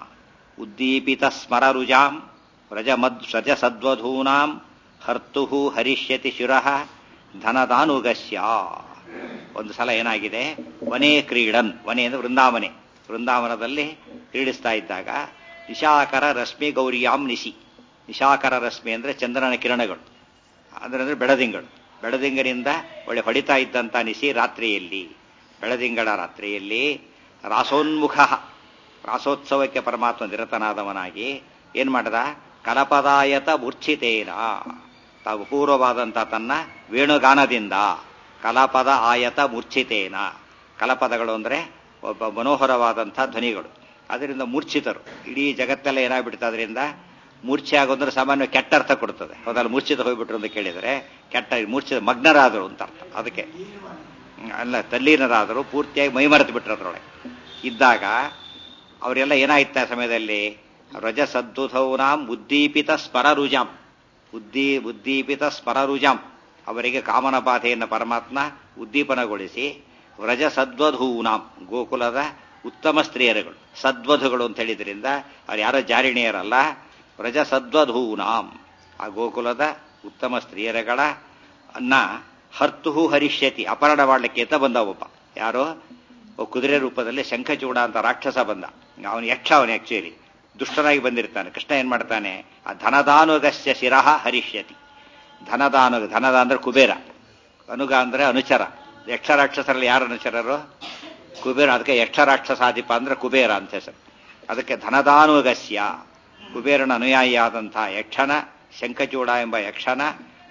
ಉದ್ದೀಪಿತ ಸ್ಮರರುಜಾಂ ವ್ರಜಮದ್ ವ್ರಜಸದ್ವಧೂನಾಂ ಹರ್ತು ಹರಿಷ್ಯತಿ ಶಿರಃ ಧನದಾನುಗಸ್ಯ ಒಂದು ಸಲ ಏನಾಗಿದೆ ವನೇ ಕ್ರೀಡನ್ ವನೆ ಅಂದ್ರೆ ವೃಂದಾವನೆ ವೃಂದಾವನದಲ್ಲಿ ಕ್ರೀಡಿಸ್ತಾ ಇದ್ದಾಗ ನಿಶಾಕರ ರಶ್ಮಿ ಗೌರಿಯಾಂ ನಿಶಿ ನಿಶಾಕರ ರಶ್ಮಿ ಅಂದ್ರೆ ಚಂದ್ರನ ಕಿರಣಗಳು ಅಂದ್ರೆ ಬೆಳದಿಂಗಳು ಬೆಳದಿಂಗನಿಂದ ಒಳ್ಳೆ ಹೊಡಿತಾ ಇದ್ದಂತ ನಿಶಿ ರಾತ್ರಿಯಲ್ಲಿ ಬೆಳದಿಂಗಳ ರಾತ್ರಿಯಲ್ಲಿ ರಾಸೋನ್ಮುಖ ರಾಸೋತ್ಸವಕ್ಕೆ ಪರಮಾತ್ಮ ನಿರತನಾದವನಾಗಿ ಏನ್ ಮಾಡದ ಕಲಪದಾಯತ ಮೂರ್ಛಿತೇನ ತಾವು ಪೂರ್ವವಾದಂಥ ತನ್ನ ವೇಣುಗಾನದಿಂದ ಕಲಪದ ಆಯತ ಮೂರ್ಛಿತೇನ ಕಲಪದಗಳು ಅಂದ್ರೆ ಒಬ್ಬ ಮನೋಹರವಾದಂಥ ಧ್ವನಿಗಳು ಅದರಿಂದ ಮೂರ್ಛಿತರು ಇಡೀ ಜಗತ್ತೆಲ್ಲ ಏನಾಗ್ಬಿಡ್ತು ಅದರಿಂದ ಮೂರ್ಛೆ ಆಗೋದ್ರೆ ಸಾಮಾನ್ಯ ಕೆಟ್ಟ ಅರ್ಥ ಕೊಡ್ತದೆ ಹೌದಲ್ಲ ಮೂರ್ಛಿತ ಹೋಗ್ಬಿಟ್ರು ಅಂತ ಕೇಳಿದರೆ ಕೆಟ್ಟ ಮೂರ್ಛಿತ ಮಗ್ನರಾದರು ಅಂತ ಅರ್ಥ ಅದಕ್ಕೆ ಅಲ್ಲ ತಲ್ಲೀನರಾದರು ಪೂರ್ತಿಯಾಗಿ ಮೈಮರೆತು ಬಿಟ್ರು ಅದರೊಳಗೆ ಇದ್ದಾಗ ಅವರೆಲ್ಲ ಏನಾಯ್ತು ಆ ಸಮಯದಲ್ಲಿ ರಜಸದ್ದುಧೌನಾಂ ಉದ್ದೀಪಿತ ಸ್ಮರರುಜಾಂ ಉದ್ದೀ ಉದ್ದೀಪಿತ ಸ್ಮರರುಜಾಂ ಅವರಿಗೆ ಕಾಮನ ಬಾಧೆಯನ್ನು ಪರಮಾತ್ಮ ಉದ್ದೀಪನಗೊಳಿಸಿ ವ್ರಜ ಸದ್ವಧೂನಾಂ ಗೋಕುಲದ ಉತ್ತಮ ಸ್ತ್ರೀಯರುಗಳು ಸದ್ವಧುಗಳು ಅಂತ ಹೇಳಿದ್ರಿಂದ ಅವ್ರು ಯಾರೋ ಜಾರಿಣಿಯರಲ್ಲ ವ್ರಜ ಸದ್ವಧೂನಾಂ ಆ ಗೋಕುಲದ ಉತ್ತಮ ಸ್ತ್ರೀಯರಗಳ ಅನ್ನ ಹರ್ತುಹು ಹರಿಷ್ಯತಿ ಅಪಹರಣ ಮಾಡಲಿಕ್ಕೆ ಅಂತ ಬಂದ ಒಬ್ಬ ಯಾರೋ ಕುದುರೆ ರೂಪದಲ್ಲಿ ಶಂಖಚೂಡ ಅಂತ ರಾಕ್ಷಸ ಬಂದ ಅವನು ಯಕ್ಷ ಅವನು ಆಕ್ಚುಲಿ ದುಷ್ಟನಾಗಿ ಬಂದಿರ್ತಾನೆ ಕೃಷ್ಣ ಏನ್ ಮಾಡ್ತಾನೆ ಆ ಧನದಾನುಗಸ್ಯ ಶಿರಹ ಹರಿಷ್ಯತಿ ಧನದಾನು ಧನದ ಅಂದ್ರೆ ಕುಬೇರ ಅನುಗ ಅಂದ್ರೆ ಅನುಚರ ಯಕ್ಷ ರಾಕ್ಷಸರಲ್ಲಿ ಯಾರು ಅನುಚರರು ಕುಬೇರ ಅದಕ್ಕೆ ಯಕ್ಷ ರಾಕ್ಷಸಾಧಿಪ ಅಂದ್ರೆ ಕುಬೇರ ಅಂತ ಹೆಸರು ಅದಕ್ಕೆ ಧನದಾನುಗಸ್ಯ ಕುಬೇರನ ಅನುಯಾಯಿಯಾದಂತಹ ಯಕ್ಷನ ಶಂಖಚೂಡ ಎಂಬ ಯಕ್ಷನ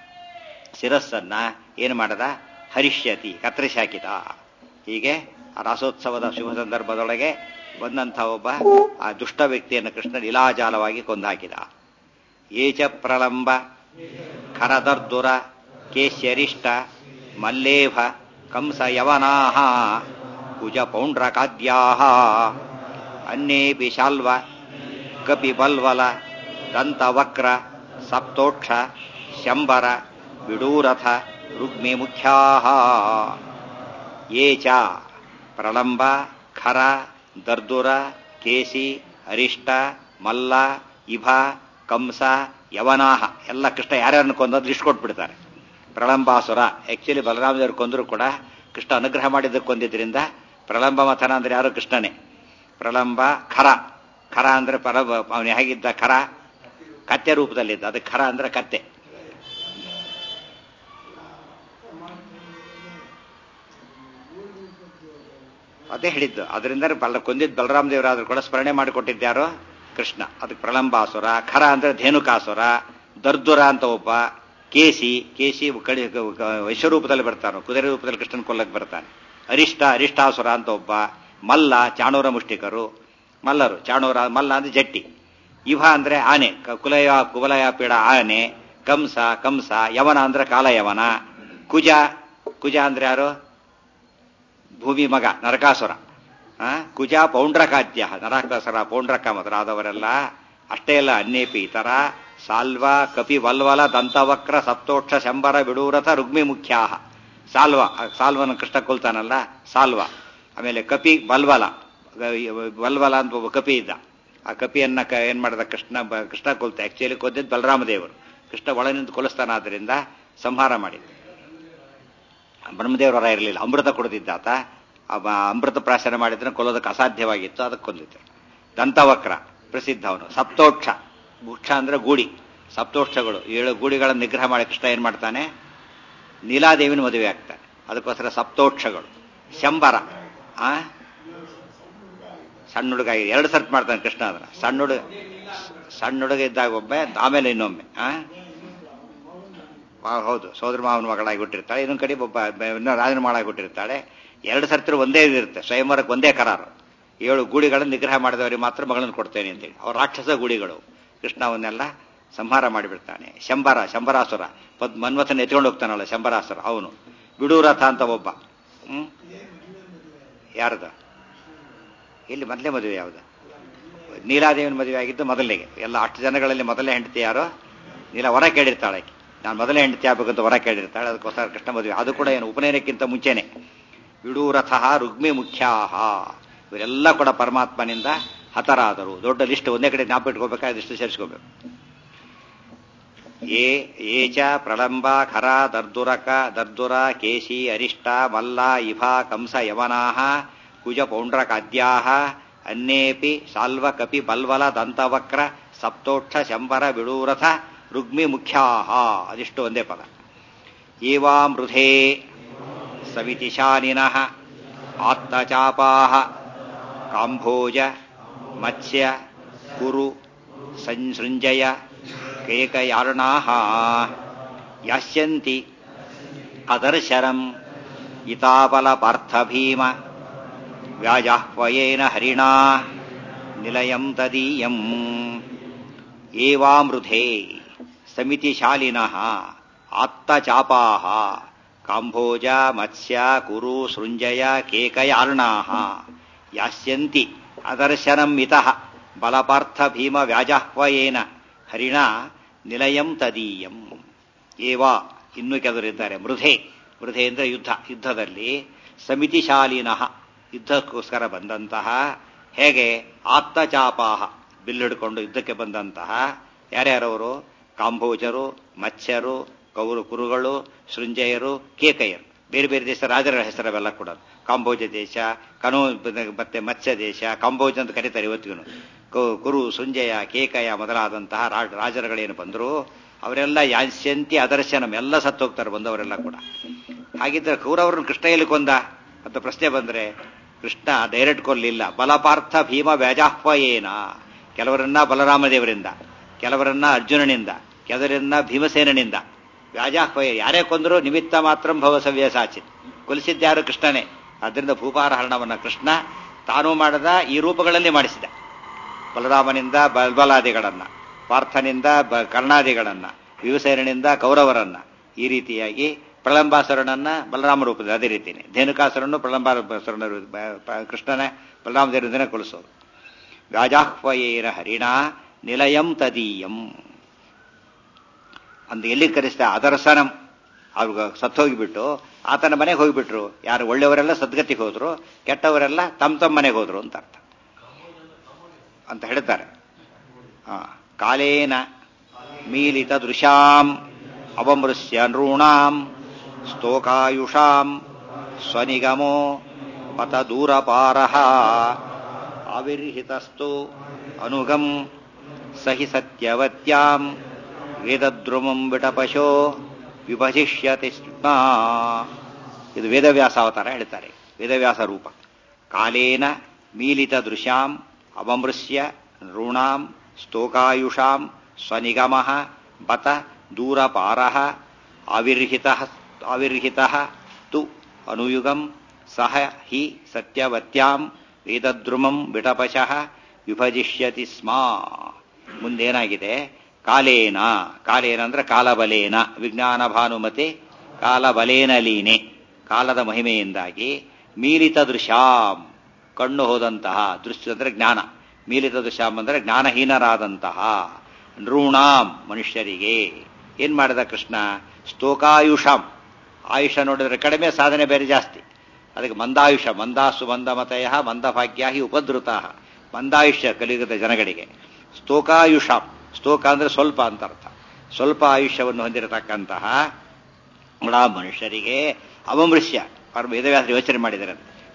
ಶಿರಸ್ಸನ್ನ ಏನು ಮಾಡದ ಹರಿಷ್ಯತಿ ಕತ್ತರಿಸಾಕಿದ ಹೀಗೆ ಆ ರಾಸೋತ್ಸವದ ಶುಭ ಸಂದರ್ಭದೊಳಗೆ ಬಂದಂಥ ಒಬ್ಬ ಆ ದುಷ್ಟ ವ್ಯಕ್ತಿಯನ್ನು ಕೃಷ್ಣ ಲೀಲಾಜಾಲವಾಗಿ ಕೊಂದಾಕಿದ ಏಚ ಪ್ರಲಂಬ ಖರದರ್ದುರ ಕೇಶ್ಯರಿಷ್ಟ ಮಲ್ಲೇಭ ಕಂಸ ಯವನಾಹ ಕುಜ ಪೌಂಡ್ರಕಾದ್ಯಾಹ ಅನ್ಯೇಪಿ ಶಾಲ್ವ ಕಪಿ ಬಲ್ವಲ ದಂತವಕ್ರ ಸಪ್ತೋಕ್ಷ ಶಂಬರ ವಿಡೂರಥ ರುಗ್ಮಿ ಮುಖ್ಯಾಹ ಯೇ ಚ ಪ್ರಳಂಬ ಖರ ದರ್ದುರ ಕೇಸಿ ಅರಿಷ್ಟ ಮಲ್ಲ ಇಭ ಕಂಸ ಯವನಾಹ ಎಲ್ಲ ಕೃಷ್ಣ ಯಾರ್ಯಾರನ್ನು ಕೊಂದದ್ದು ಲಿಸ್ಟ್ ಕೊಟ್ಬಿಡ್ತಾರೆ ಪ್ರಳಂಬಾಸುರ ಆಕ್ಚುಲಿ ಬಲರಾಮದೇವರು ಕೊಂದರೂ ಕೂಡ ಕೃಷ್ಣ ಅನುಗ್ರಹ ಮಾಡಿದ್ದಕ್ಕೆ ಕೊಂದಿದ್ರಿಂದ ಪ್ರಳಂಬ ಮಥನ ಅಂದ್ರೆ ಯಾರು ಕೃಷ್ಣನೇ ಪ್ರಳಂಬ ಖರ ಖರ ಅಂದ್ರೆ ಪರ ಅವನು ಹೇಗಿದ್ದ ಖರ ಕತ್ತೆ ರೂಪದಲ್ಲಿದ್ದ ಅದಕ್ಕೆ ಖರ ಅಂದ್ರೆ ಕತ್ತೆ ಅದೇ ಹೇಳಿದ್ದು ಅದರಿಂದ ಬಲ ಕೊಂದಿದ್ದು ಬಲರಾಮ ದೇವರಾದ್ರೂ ಕೂಡ ಸ್ಮರಣೆ ಮಾಡಿಕೊಟ್ಟಿದ್ದ್ಯಾರೋ ಕೃಷ್ಣ ಅದಕ್ಕೆ ಪ್ರಳಂಬಾಸುರ ಖರ ಅಂದ್ರೆ ಧೇನುಕಾಸುರ ದರ್ದುರ ಅಂತ ಒಬ್ಬ ಕೇಸಿ ಕೇಸಿ ಕಡಿ ವೈಶ್ವರೂಪದಲ್ಲಿ ಬರ್ತಾನೆ ಕುದುರೆ ರೂಪದಲ್ಲಿ ಕೃಷ್ಣನ್ ಕೊಲ್ಲಕ್ಕೆ ಬರ್ತಾನೆ ಅರಿಷ್ಟ ಅರಿಷ್ಟಾಸುರ ಅಂತ ಒಬ್ಬ ಮಲ್ಲ ಚಾಣೂರ ಮುಷ್ಟಿಕರು ಮಲ್ಲರು ಚಾಣೂರ ಮಲ್ಲ ಅಂದ್ರೆ ಜಟ್ಟಿ ಇವ ಅಂದ್ರೆ ಆನೆ ಕುಲಯ ಕುಬಲಯ ಪೀಡ ಆನೆ ಕಂಸ ಕಂಸ ಯವನ ಅಂದ್ರೆ ಕಾಲಯವನ ಕುಜ ಕುಜ ಅಂದ್ರೆ ಯಾರು ಭೂಮಿ ಮಗ ನರಕಾಸುರ ಕುಜ ಪೌಂಡ್ರಕಾದ್ಯ ನರಕಾಸುರ ಪೌಂಡ್ರಕ ಮೊದಲಾದವರೆಲ್ಲ ಅಷ್ಟೇ ಅಲ್ಲ ಅನ್ಯೇಪಿ ಇತರ ಸಾಲ್ವ ಕಪಿ ವಲ್ವಲ ದಂತವಕ್ರ ಸಪ್ತೋಕ್ಷ ಶಂಬರ ಬಿಡೂರಥ ರುಗ್ಮಿ ಮುಖ್ಯಾಹ ಸಾಲ್ವ ಸಾಲ್ವನ ಕೃಷ್ಣ ಕೊಲ್ತಾನಲ್ಲ ಸಾಲ್ವ ಆಮೇಲೆ ಕಪಿ ಬಲ್ವಲ ಬಲ್ವಲ ಅಂತ ಒಬ್ಬ ಕಪಿ ಇದ್ದ ಆ ಕಪಿಯನ್ನ ಏನ್ ಮಾಡಿದ ಕೃಷ್ಣ ಕೃಷ್ಣ ಕೊಲ್ತ ಆಕ್ಚುಲಿ ಕೊಂದಿದ್ದು ಬಲರಾಮದೇವರು ಕೃಷ್ಣ ಒಳ ನಿಂತು ಕೊಲಿಸ್ತಾನಾದ್ರಿಂದ ಸಂಹಾರ ಮಾಡಿದ ಬ್ರಹ್ಮದೇವರ ಇರಲಿಲ್ಲ ಅಮೃತ ಕೊಡ್ತಿದ್ದಾತ ಅವ ಅಮೃತ ಪ್ರಾಶನ ಮಾಡಿದ್ರೆ ಕೊಲ್ಲೋದಕ್ಕೆ ಅಸಾಧ್ಯವಾಗಿತ್ತು ಅದಕ್ಕೆ ಕೊಂದಿತ್ತು ದಂತವಕ್ರ ಪ್ರಸಿದ್ಧ ಅವನು ಸಪ್ತೋಕ್ಷ ಮುಕ್ಷ ಅಂದ್ರೆ ಗೂಡಿ ಸಪ್ತೋಕ್ಷಗಳು ಏಳು ಗೂಡಿಗಳ ನಿಗ್ರಹ ಮಾಡಿ ಕೃಷ್ಣ ಏನ್ ಮಾಡ್ತಾನೆ ನೀಲಾದೇವಿನ ಮದುವೆ ಆಗ್ತಾನೆ ಅದಕ್ಕೋಸ್ಕರ ಸಪ್ತೋಕ್ಷಗಳು ಶಂಬರ ಆ ಸಣ್ಣ ಹುಡುಗ ಆಗಿದೆ ಎರಡು ಸರ್ಟ್ ಮಾಡ್ತಾನೆ ಕೃಷ್ಣ ಅದನ್ನ ಸಣ್ಣ ಹುಡುಗ ಸಣ್ಣ ಹುಡುಗ ಇದ್ದಾಗ ಒಮ್ಮೆ ಆಮೇಲೆ ಇನ್ನೊಮ್ಮೆ ಆ ಆ, ಹೌದು ಸೋದರ ಮಾವನ ಮಗಳಾಗಿ ಹುಟ್ಟಿರ್ತಾಳೆ ಇನ್ನೊಂದು ಕಡೆ ಒಬ್ಬ ಇನ್ನೂ ರಾಜನ ಮಗಳಾಗಿ ಹುಟ್ಟಿರ್ತಾಳೆ ಎರಡು ಸರ್ತಿ ಒಂದೇ ಇದಿರುತ್ತೆ ಸ್ವಯಂವರಕ್ಕೆ ಒಂದೇ ಕರಾರು ಏಳು ಗೂಡಿಗಳನ್ನು ನಿಗ್ರಹ ಮಾಡಿದವರಿಗೆ ಮಾತ್ರ ಮಗಳನ್ನು ಕೊಡ್ತೇನೆ ಅಂತೇಳಿ ಅವ್ರ ರಾಕ್ಷಸ ಗೂಡಿಗಳು ಕೃಷ್ಣ ಅವನ್ನೆಲ್ಲ ಸಂಹಾರ ಮಾಡಿಬಿಡ್ತಾನೆ ಶಂಬರ ಶಂಬರಾಸುರ ಪದ್ ಮನ್ಮಥನ ಎತ್ಕೊಂಡು ಹೋಗ್ತಾನಲ್ಲ ಶಂಬರಾಸುರ ಅವನು ಬಿಡೂರಥ ಅಂತ ಒಬ್ಬ ಹ್ಮ್ ಯಾರ್ದ ಇಲ್ಲಿ ಮೊದಲೇ ಮದುವೆ ಯಾವುದು ನೀಲಾದೇವಿನ ಮದುವೆ ಆಗಿದ್ದು ಮೊದಲಿಗೆ ಎಲ್ಲ ಅಷ್ಟು ಜನಗಳಲ್ಲಿ ಮೊದಲೇ ಹೆಂಡತಿ ಯಾರೋ ನೀಲ ವರ ಕೇಳಿರ್ತಾಳೆ ಆಕೆ. ನಾನು ಮೊದಲೇ ಹೆಂಡತಿ ಆಗ್ಬೇಕಂತ ವರ ಕೇಳಿರ್ತಾಳೆ ಅದಕ್ಕೋಸ್ಕರ ಕೃಷ್ಣ ಮದುವೆ ಅದು ಕೂಡ ಏನು ಉಪನಯನಕ್ಕಿಂತ ಮುಂಚೆನೆ ವಿಡೂರಥ ರುಗ್ಮಿ ಮುಖ್ಯಾಹ ಇವರೆಲ್ಲ ಕೂಡ ಪರಮಾತ್ಮನಿಂದ ಹತರಾದರು ದೊಡ್ಡ ಲಿಸ್ಟ್ ಒಂದೇ ಕಡೆ ಜ್ಞಾಪ ಇಟ್ಕೋಬೇಕಾದ್ರೆ ಇಷ್ಟು ಸೇರಿಸ್ಕೋಬೇಕು ಏ ಏಚ ಪ್ರಳಂಬ ಖರ ದರ್ದುರಕ ದರ್ದುರ ಕೇಶಿ ಅರಿಷ್ಟ ಮಲ್ಲ ಇಭ ಕಂಸ ಯವನಾಹ ಕುಜ ಪೌಂಡ್ರಕಾದ್ಯಾಹ ಅನ್ಯೇಪಿ ಸಾಲ್ವ ಕಪಿ ಬಲ್ವಲ ದಂತವಕ್ರ ಸಪ್ತೋಕ್ಷ ಶಂಬರ ಬಿಡೂರಥ ರುಗ್ಮಿ ಮುಖ್ಯಾಹ ಅದಿಷ್ಟು ಒಂದೇ ಪದ ಏವಾಮೃಧೇ ಸಮಿತಿಶಾಲಿನಃ ಆತ್ತಚಾಪಾಹ ಕಾಂಭೋಜ ಮತ್ಸ್ಯ ಕುರು ಸಂಸೃಂಜಯ ಕೇಕಯಾರ್ಣಾಹ ಯಾಸ್ಯಂತಿ ಅದರ್ಶರಂ ಇತಾಬಲ ಪಾರ್ಥಭೀಮ ವ್ಯಾಜಾಹ್ವಯೇನ ಹರಿಣಾ ನಿಲಯಂ ತದೀಯಂ ಏವಾಮೃಧೇ ಸಮಿತಿಶಾಲಿನಃ ಆತ್ತಚಾಪಾಹ ಕಾಂಭೋಜ ಮತ್ಸ್ಯ ಕುರು ಸೃಂಜಯ ಕೇಕಯಾರ್ಣಾಹ ಯಾಸ್ಯಂತಿ ಅದರ್ಶನಂ ಇತಃ ಬಲಪಾರ್ಥ ಭೀಮ ವ್ಯಾಜಾಹ್ವಯೇನ ಹರಿಣ ನಿಲಯಂ ತದೀಯಂ ಏವಾ ಇನ್ನೂ ಕೆಲವರಿದ್ದಾರೆ ಮೃಧೆ ಮೃಧೆ ಅಂದ್ರೆ ಯುದ್ಧ ಯುದ್ಧದಲ್ಲಿ ಸಮಿತಿಶಾಲಿನಃ ಯುದ್ಧಕ್ಕೋಸ್ಕರ ಬಂದಂತಹ ಹೇಗೆ ಆತ್ತಚಾಪಾಹ ಬಿಲ್ಲು ಹಿಡ್ಕೊಂಡು ಯುದ್ಧಕ್ಕೆ ಬಂದಂತಹ ಯಾರ್ಯಾರವರು ಕಾಂಬೋಜರು ಮತ್ಸ್ಯರು ಕೌರು ಕುರುಗಳು ಸೃಂಜಯರು ಕೇಕಯರು ಬೇರೆ ಬೇರೆ ದೇಶ ರಾಜರ ಹೆಸರವೆಲ್ಲ ಕೂಡ ಕಾಂಬೋಜ ದೇಶ ಕನೋ ಮತ್ತೆ ಮತ್ಸ್ಯ ದೇಶ ಕಾಂಬೋಜ ಅಂತ ಕರೀತಾರೆ ಇವತ್ತಿಗೂ ಕು- ಕುರು ಸುಂಜಯ ಕೇಕಯ ಮೊದಲಾದಂತಹ ರಾ- ರಾಜರುಗಳೇನು ಬಂದರು ಅವರೆಲ್ಲ ಯಾಸ್ಯಂತಿ ಅದರ್ಶನಂ ಎಲ್ಲ ಸತ್ತೋಗ್ತಾರೆ ಬಂದವರೆಲ್ಲ ಕೂಡ ಹಾಗಿದ್ರೆ ಕೌರವರನ್ನು ಕೃಷ್ಣ ಎಲ್ಲಿ ಕೊಂದ ಅಂತ ಪ್ರಶ್ನೆ ಬಂದ್ರೆ ಕೃಷ್ಣ ಡೈರೆಕ್ಟ್ ಕೊಲ್ಲಿಲ್ಲ ಬಲಪಾರ್ಥ ಭೀಮ ವ್ಯಾಜಾಹ್ವಯೇನ ಕೆಲವರನ್ನ ಬಲರಾಮ ದೇವರಿಂದ ಕೆಲವರನ್ನ ಅರ್ಜುನನಿಂದ ಕೆಲವರನ್ನ ಭೀಮಸೇನನಿಂದ ವ್ಯಾಜಾಹ್ವಯ ಯಾರೇ ಕೊಂದರೂ ನಿಮಿತ್ತ ಮಾತ್ರ ಭವ ಸವ್ಯಸಾಚಿ ಕೊಲಿಸಿದ್ದ್ಯಾರು ಕೃಷ್ಣನೇ ಆದ್ದರಿಂದ ಭೂಪಾರಹರಣವನ್ನ ಕೃಷ್ಣ ತಾನು ಮಾಡದ ಈ ರೂಪಗಳಲ್ಲಿ ಮಾಡಿಸಿದ ಬಲರಾಮನಿಂದ ಬಲ್ಬಲಾದಿಗಳನ್ನ ಪಾರ್ಥನಿಂದ ಬ ಕರ್ಣಾದಿಗಳನ್ನ ಭೀಮಸೇನನಿಂದ ಕೌರವರನ್ನ ಈ ರೀತಿಯಾಗಿ ಪ್ರಳಂಬಾಸುರನನ್ನ ಬಲರಾಮ ರೂಪದಲ್ಲಿ ಅದೇ ರೀತಿನೇ ಧೇನುಕಾಸುರನ್ನು ಪ್ರಳಂಬಾಸುರನ ರೂಪ- ಬ- ಪ- ಕೃಷ್ಣನ ಬಲರಾಮ ದೇವರಿಂದನೇ ಕೊಲಿಸೋದು ವ್ಯಾಜಾಹ್ವಯೇನ ಹರಿಣ ನಿಲಯಂ ತದೀಯಂ ಅಂದು ಎಲ್ಲಿ ಕರೆಸ್ತಾ ಅದರಸನಂ ಅವ್ರಿಗೆ ಸತ್ತು ಹೋಗಿಬಿಟ್ಟು ಆತನ ಮನೆಗೆ ಹೋಗಿಬಿಟ್ರು ಯಾರು ಒಳ್ಳೆಯವರೆಲ್ಲ ಸದ್ಗತಿಗೆ ಹೋದ್ರು ಕೆಟ್ಟವರೆಲ್ಲ ತಮ್ಮ ತಮ್ಮ ಮನೆಗೆ ಹೋದ್ರು ಅಂತ ಅರ್ಥ ಅಂತ ಹೇಳ್ತಾರೆ ಆ, ಕಾಲೇನ ಮೀಲಿತ ದೃಶಾಂ ಅವಮೃಶ್ಯ ನೃಣಾಂ ಸ್ತೋಕಾಯುಷಾಂ ಸ್ವನಿಗಮೋ ಪತ ದೂರಪಾರಃ ಆವಿರ್ಹಿತಸ್ತು ಅನುಗಂ ಸಹಿ ಸತ್ಯವತ್ಯಾಂ ವೇದದ್ರುಮಂ ವಿಟಪಶೋ ವಿಭಜಿಷ್ಯತಿ ಸ್ಮಾ. ಇದು ವೇದವ್ಯಾಸ ಅವತಾರ ಹೇಳ್ತಾರೆ ವೇದವ್ಯಾಸ ರೂಪ ಕಾಲೇನ ಮೀಲಿತ ದೃಶ್ಯಾಂ ಅವಮೃಶ್ಯ ನೃಣಾಂ ಸ್ತೋಕಾಯುಷಾಂ ಸ್ವನಿಗಮ ಬತ ದೂರಪಾರ ಆವಿರ್ಹಿತ ಆವಿರ್ಹಿತ ತು ಅನುಯುಗಂ ಸಹ ಹಿ ಸತ್ಯವತ್ಯಾಂ ವೇದದ್ರುಮಂ ವಿಟಪಶಃ ವಿಭಜಿಷ್ಯತಿ ಸ್ಮ ಮುಂದೇನಾಗಿದೆ ಕಾಲೇನ ಕಾಲೇನ ಅಂದ್ರೆ ಕಾಲಬಲೇನ ವಿಜ್ಞಾನ ಭಾನುಮತಿ ಕಾಲಬಲೇನ ಲೀನೆ ಕಾಲದ ಮಹಿಮೆಯಿಂದಾಗಿ ಮೀಲಿತ ದೃಶ್ಯಾಂ ಕಣ್ಣು ಹೋದಂತಹ ದೃಶ್ಯ ಅಂದ್ರೆ ಜ್ಞಾನ ಮೀಲಿತ ದೃಶ್ಯಾಂ ಅಂದ್ರೆ ಜ್ಞಾನಹೀನರಾದಂತಹ ನೃಣಾಂ ಮನುಷ್ಯರಿಗೆ ಏನ್ ಮಾಡಿದ ಕೃಷ್ಣ ಸ್ತೋಕಾಯುಷಾಂ ಆಯುಷ ನೋಡಿದ್ರೆ ಕಡಿಮೆ ಸಾಧನೆ ಬೇರೆ ಜಾಸ್ತಿ ಅದಕ್ಕೆ ಮಂದಾಯುಷ ಮಂದಾಸು ಮಂದಮತಯ ಮಂದಭಾಗ್ಯ ಹಿ ಉಪದ್ರುತ ಮಂದಾಯುಷ್ಯ ಕಲಿಯುಗದ ಜನಗಳಿಗೆ ಸ್ತೋಕಾಯುಷಾಂ ಸ್ತೋಕ ಅಂದ್ರೆ ಸ್ವಲ್ಪ ಅಂತ ಅರ್ಥ ಸ್ವಲ್ಪ ಆಯುಷ್ಯವನ್ನು ಹೊಂದಿರತಕ್ಕಂತಹ ಆ ಮನುಷ್ಯರಿಗೆ ಅವಮೃಷ್ಯ ಪರಮ ವೇದವ್ಯಾಸರು ಯೋಚನೆ ಮಾಡಿದ್ದಾರೆ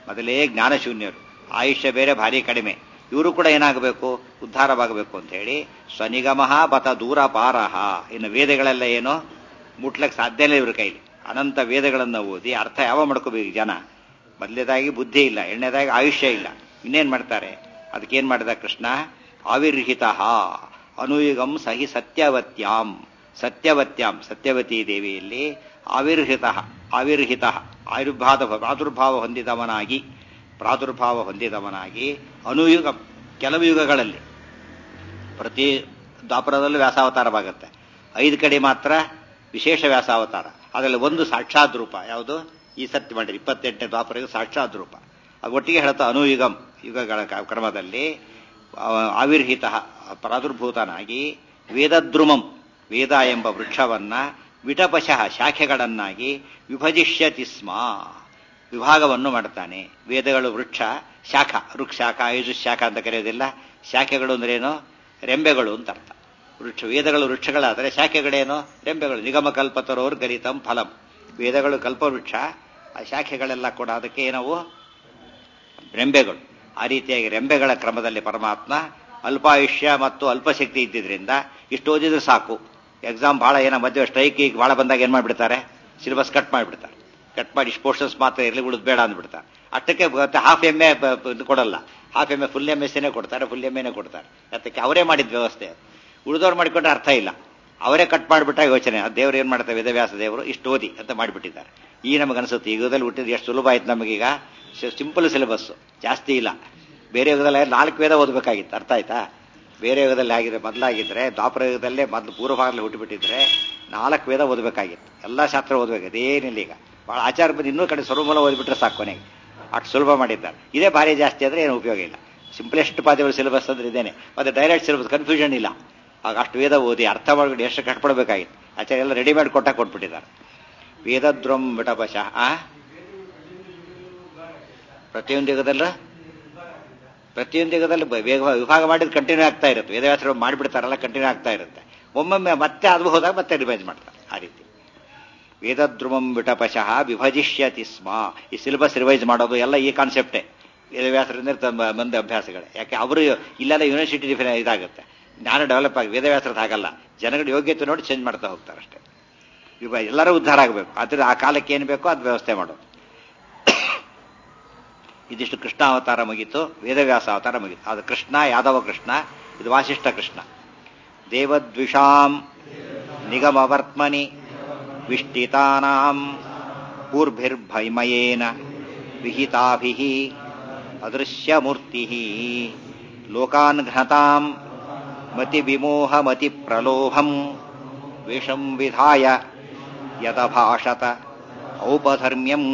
ಮೊದಲೇ ಜ್ಞಾನಶೂನ್ಯರು ಆಯುಷ್ಯ ಬೇರೆ ಭಾರಿ ಕಡಿಮೆ ಇವರು ಕೂಡ ಏನಾಗಬೇಕು ಉದ್ಧಾರವಾಗಬೇಕು ಅಂತ ಹೇಳಿ ಸ್ವನಿಗಮಃ ಬತ ದೂರ ಪಾರಹ ಇನ್ನು ವೇದಗಳೆಲ್ಲ ಏನೋ ಮುಟ್ಲಕ್ಕೆ ಸಾಧ್ಯನೇ ಇವ್ರ ಕೈಲಿ ಅನಂತ ವೇದಗಳನ್ನು ಓದಿ ಅರ್ಥ ಯಾವ ಮಾಡ್ಕೋಬೇಕು ಜನ ಮೊದಲೇದಾಗಿ ಬುದ್ಧಿ ಇಲ್ಲ ಎರಡನೇದಾಗಿ ಆಯುಷ್ಯ ಇಲ್ಲ ಇನ್ನೇನ್ ಮಾಡ್ತಾರೆ ಅದಕ್ಕೇನ್ ಮಾಡಿದ ಕೃಷ್ಣ ಆವಿರ್ಹಿತ ಅನುಯುಗಂ ಸಹಿ ಸತ್ಯವತ್ಯಾಂ ಸತ್ಯವತ್ಯಾಂ ಸತ್ಯವತಿ ದೇವಿಯಲ್ಲಿ ಆವಿರ್ಹಿತ ಆವಿರ್ಹಿತ ಆಯುರ್ಭಾದ ಪ್ರಾದುರ್ಭಾವ ಹೊಂದಿದವನಾಗಿ ಪ್ರಾದುರ್ಭಾವ ಹೊಂದಿದವನಾಗಿ ಅನುಯುಗ ಕೆಲವು ಯುಗಗಳಲ್ಲಿ ಪ್ರತಿ ದ್ವಾಪರದಲ್ಲೂ ವ್ಯಾಸಾವತಾರವಾಗುತ್ತೆ ಐದು ಕಡೆ ಮಾತ್ರ ವಿಶೇಷ ವ್ಯಾಸಾವತಾರ ಅದರಲ್ಲಿ ಒಂದು ಸಾಕ್ಷಾತ್ ರೂಪ ಯಾವುದು ಈ ಸತ್ಯ ಮಾಡಿರಿ ಇಪ್ಪತ್ತೆಂಟನೇ ದ್ವಾಪರ ಸಾಕ್ಷಾತ್ ರೂಪ ಅದು ಒಟ್ಟಿಗೆ ಹೇಳ್ತಾ ಅನುಯುಗಂ ಯುಗಗಳ ಕ್ರಮದಲ್ಲಿ ಆವಿರ್ಹಿತ ಪ್ರಾದುರ್ಭೂತನಾಗಿ ವೇದದ್ರುಮಂ ವೇದ ಎಂಬ ವೃಕ್ಷವನ್ನ ವಿಟಪಶಃ ಶಾಖೆಗಳನ್ನಾಗಿ ವಿಭಜಿಷ್ಯತಿ ಸ್ಮ ವಿಭಾಗವನ್ನು ಮಾಡ್ತಾನೆ ವೇದಗಳು ವೃಕ್ಷ ಶಾಖ ವೃಕ್ಷಾಖ ಆಯುಜು ಶಾಖ ಅಂತ ಕರೆಯೋದಿಲ್ಲ ಶಾಖೆಗಳು ಅಂದ್ರೇನು ರೆಂಬೆಗಳು ಅಂತ ಅರ್ಥ ವೃಕ್ಷ ವೇದಗಳು ವೃಕ್ಷಗಳಾದರೆ ಶಾಖೆಗಳೇನು ರೆಂಬೆಗಳು ನಿಗಮ ಕಲ್ಪತರೋರ್ ಗರಿತಂ ಫಲಂ ವೇದಗಳು ಕಲ್ಪವೃಕ್ಷ ಆ ಶಾಖೆಗಳೆಲ್ಲ ಕೂಡ ಅದಕ್ಕೆ ಏನವು ರೆಂಬೆಗಳು ಆ ರೀತಿಯಾಗಿ ರೆಂಬೆಗಳ ಕ್ರಮದಲ್ಲಿ ಪರಮಾತ್ಮ ಅಲ್ಪಾಯುಷ್ಯ ಮತ್ತು ಅಲ್ಪಶಕ್ತಿ ಇದ್ದಿದ್ರಿಂದ ಇಷ್ಟು ಓದಿದ್ರೆ ಸಾಕು ಎಕ್ಸಾಮ್ ಬಹಳ ಏನೋ ಮಧ್ಯೆ ಸ್ಟ್ರೈಕ್ ಈಗ ಬಹಳ ಬಂದಾಗ ಏನ್ ಮಾಡ್ಬಿಡ್ತಾರೆ ಸಿಲೆಬಸ್ ಕಟ್ ಮಾಡಿಬಿಡ್ತಾರೆ ಕಟ್ ಮಾಡಿ ಇಷ್ಟು ಪೋರ್ಷನ್ಸ್ ಮಾತ್ರ ಇರಲಿ ಉಳಿದು ಬೇಡ ಅಂದ್ಬಿಡ್ತಾರೆ ಅಷ್ಟಕ್ಕೆ ಹಾಫ್ ಎಮ್ ಎ ಇದು ಕೊಡಲ್ಲ half M A full M S ಕೊಡ್ತಾರೆ ಫುಲ್ ಎಮ್ ಎನೇ ಕೊಡ್ತಾರೆ ಅದಕ್ಕೆ ಅವರೇ ಮಾಡಿದ ವ್ಯವಸ್ಥೆ ಉಳಿದವ್ರು ಮಾಡಿಕೊಂಡ್ರೆ ಅರ್ಥ ಇಲ್ಲ ಅವರೇ ಕಟ್ ಮಾಡಿಬಿಟ್ಟ ಯೋಚನೆ ದೇವ್ರು ಏನ್ ಮಾಡ್ತಾರೆ ವೇದವ್ಯಾಸ ದೇವರು ಇಷ್ಟು ಓದಿ ಅಂತ ಮಾಡಿಬಿಟ್ಟಿದ್ದಾರೆ ಈ ನಮಗೆ ಅನಿಸುತ್ತೆ ಯುಗದಲ್ಲಿ ಹುಟ್ಟಿದ್ರೆ ಎಷ್ಟು ಸುಲಭ ಆಯ್ತು ನಮಗೀಗ ಸಿಂಪಲ್ ಸಿಲೆಬಸ್ ಜಾಸ್ತಿ ಇಲ್ಲ ಬೇರೆ ಯುಗದಲ್ಲಿ ನಾಲ್ಕು ವೇದ ಓದಬೇಕಾಗಿತ್ತು ಅರ್ಥ ಆಯ್ತಾ ಬೇರೆ ಯುಗದಲ್ಲಿ ಆಗಿದ್ರೆ ಮೊದಲಾಗಿದ್ರೆ ದ್ವಾಪರ ಯುಗದಲ್ಲೇ ಮೊದಲು ಪೂರ್ವಭಾಗದಲ್ಲಿ ಹುಟ್ಟುಬಿಟ್ಟಿದ್ರೆ ನಾಲ್ಕು ವೇದ ಓದಬೇಕಾಗಿತ್ತು ಎಲ್ಲ ಶಾಸ್ತ್ರ ಓದಬೇಕು ಅದೇನಿಲ್ಲ ಈಗ ಭಾಳ ಆಚಾರ ಬಂದು ಇನ್ನೂ ಕಡೆ ಸ್ವರಮೂಲ ಓದ್ಬಿಟ್ರೆ ಸಾಕು ಕೊನೆಗೆ ಅಷ್ಟು ಸುಲಭ ಮಾಡಿದ್ದಾರೆ ಇದೇ ಭಾರಿ ಜಾಸ್ತಿ ಆದರೆ ಏನು ಉಪಯೋಗ ಇಲ್ಲ ಸಿಂಪ್ಲೆಸ್ಟ್ ಪಾದಿಗಳು ಸಿಲೆಬಸ್ ಅಂದ್ರೆ ಇದೇನೆ ಮತ್ತೆ ಡೈರೆಕ್ಟ್ ಸಿಲೆಬಸ್ ಕನ್ಫ್ಯೂಷನ್ ಇಲ್ಲ ಆಗ ಅಷ್ಟು ವೇದ ಓದಿ ಅರ್ಥ ಮಾಡ್ಬಿಟ್ಟು ಎಷ್ಟು ಕಟ್ಪಡ್ಬೇಕಾಗಿತ್ತು ಆಚಾರ್ಯ ಎಲ್ಲ ರೆಡಿಮೇಡ್ ಕೊಟ್ಟ ಕೊಟ್ಬಿಟ್ಟಿದ್ದಾರೆ ವೇದದ್ರಂ ಬಿಟಪಶಃ ಆ ಪ್ರತಿಯೊಂದು ಯುಗದಲ್ಲ ಪ್ರತಿಯೊಂದು ಯುಗದಲ್ಲಿ ವೇಗ ವಿಭಾಗ ಮಾಡಿದ್ ಕಂಟಿನ್ಯೂ ಆಗ್ತಾ ಇರುತ್ತೆ ವೇದವ್ಯಾಸರು ಮಾಡಿಬಿಡ್ತಾರಲ್ಲ ಕಂಟಿನ್ಯೂ ಆಗ್ತಾ ಇರುತ್ತೆ ಒಮ್ಮೊಮ್ಮೆ ಮತ್ತೆ ಅದು ಹೋದಾಗ ಮತ್ತೆ ರಿವೈಸ್ ಮಾಡ್ತಾರೆ ಆ ರೀತಿ ವೇದದ್ರುಮಂ ವಿಟಪಶಃ ವಿಭಜಿಷ್ಯತಿ ಸ್ಮ ಈ ಸಿಲೆಬಸ್ ರಿವೈಸ್ ಮಾಡೋದು ಎಲ್ಲ ಈ ಕಾನ್ಸೆಪ್ಟೇ ವೇದವ್ಯಾಸರಿಂದ ಬಂದ ಅಭ್ಯಾಸಗಳೇ ಯಾಕೆ ಅವರು ಇಲ್ಲೆಲ್ಲ ಯೂನಿವರ್ಸಿಟಿ ಡಿಫರೆನ್ ಇದಾಗುತ್ತೆ ಜ್ಞಾನ ಡೆವಲಪ್ ಆಗಿ ವೇದವ್ಯಾಸರದ್ದು ಹಾಗಲ್ಲ ಜನಗಳ ಯೋಗ್ಯತೆ ನೋಡಿ ಚೇಂಜ್ ಮಾಡ್ತಾ ಹೋಗ್ತಾರೆ ಅಷ್ಟೇ ಇವ ಎಲ್ಲರೂ ಉದ್ಧಾರ ಆಗಬೇಕು ಆದ್ರೆ ಆ ಕಾಲಕ್ಕೆ ಏನು ಬೇಕೋ ಅದು ವ್ಯವಸ್ಥೆ ಮಾಡೋದು ಇದಿಷ್ಟು ಕೃಷ್ಣ ಅವತಾರ ಮುಗೀತು ವೇದವ್ಯಾಸ ಅವತಾರ ಮುಗೀತು ಅದು ಕೃಷ್ಣ ಯಾದವ ಕೃಷ್ಣ ಇದು ವಾಸಿಷ್ಠ ಕೃಷ್ಣ ದೇವದ್ವಿಷಾಂ ನಿಗಮವರ್ತ್ಮನಿ ವಿಷ್ಟಿತಾನಾಂ ಪೂರ್ಭಿರ್ಭೈಮಯೇನ ವಿಹಿತಾಭಿಃ ಅದೃಶ್ಯಮೂರ್ತಿ ಲೋಕಾನ್ ಘ್ನತಾಂ ಮತಿವಿಮೋಹಮತಿ ಪ್ರಲೋಭಂ ವೇಷಂ ವಿಧಾಯ ಯದಭಾಷತ ಔಪಧರ್ಮ್ಯಂ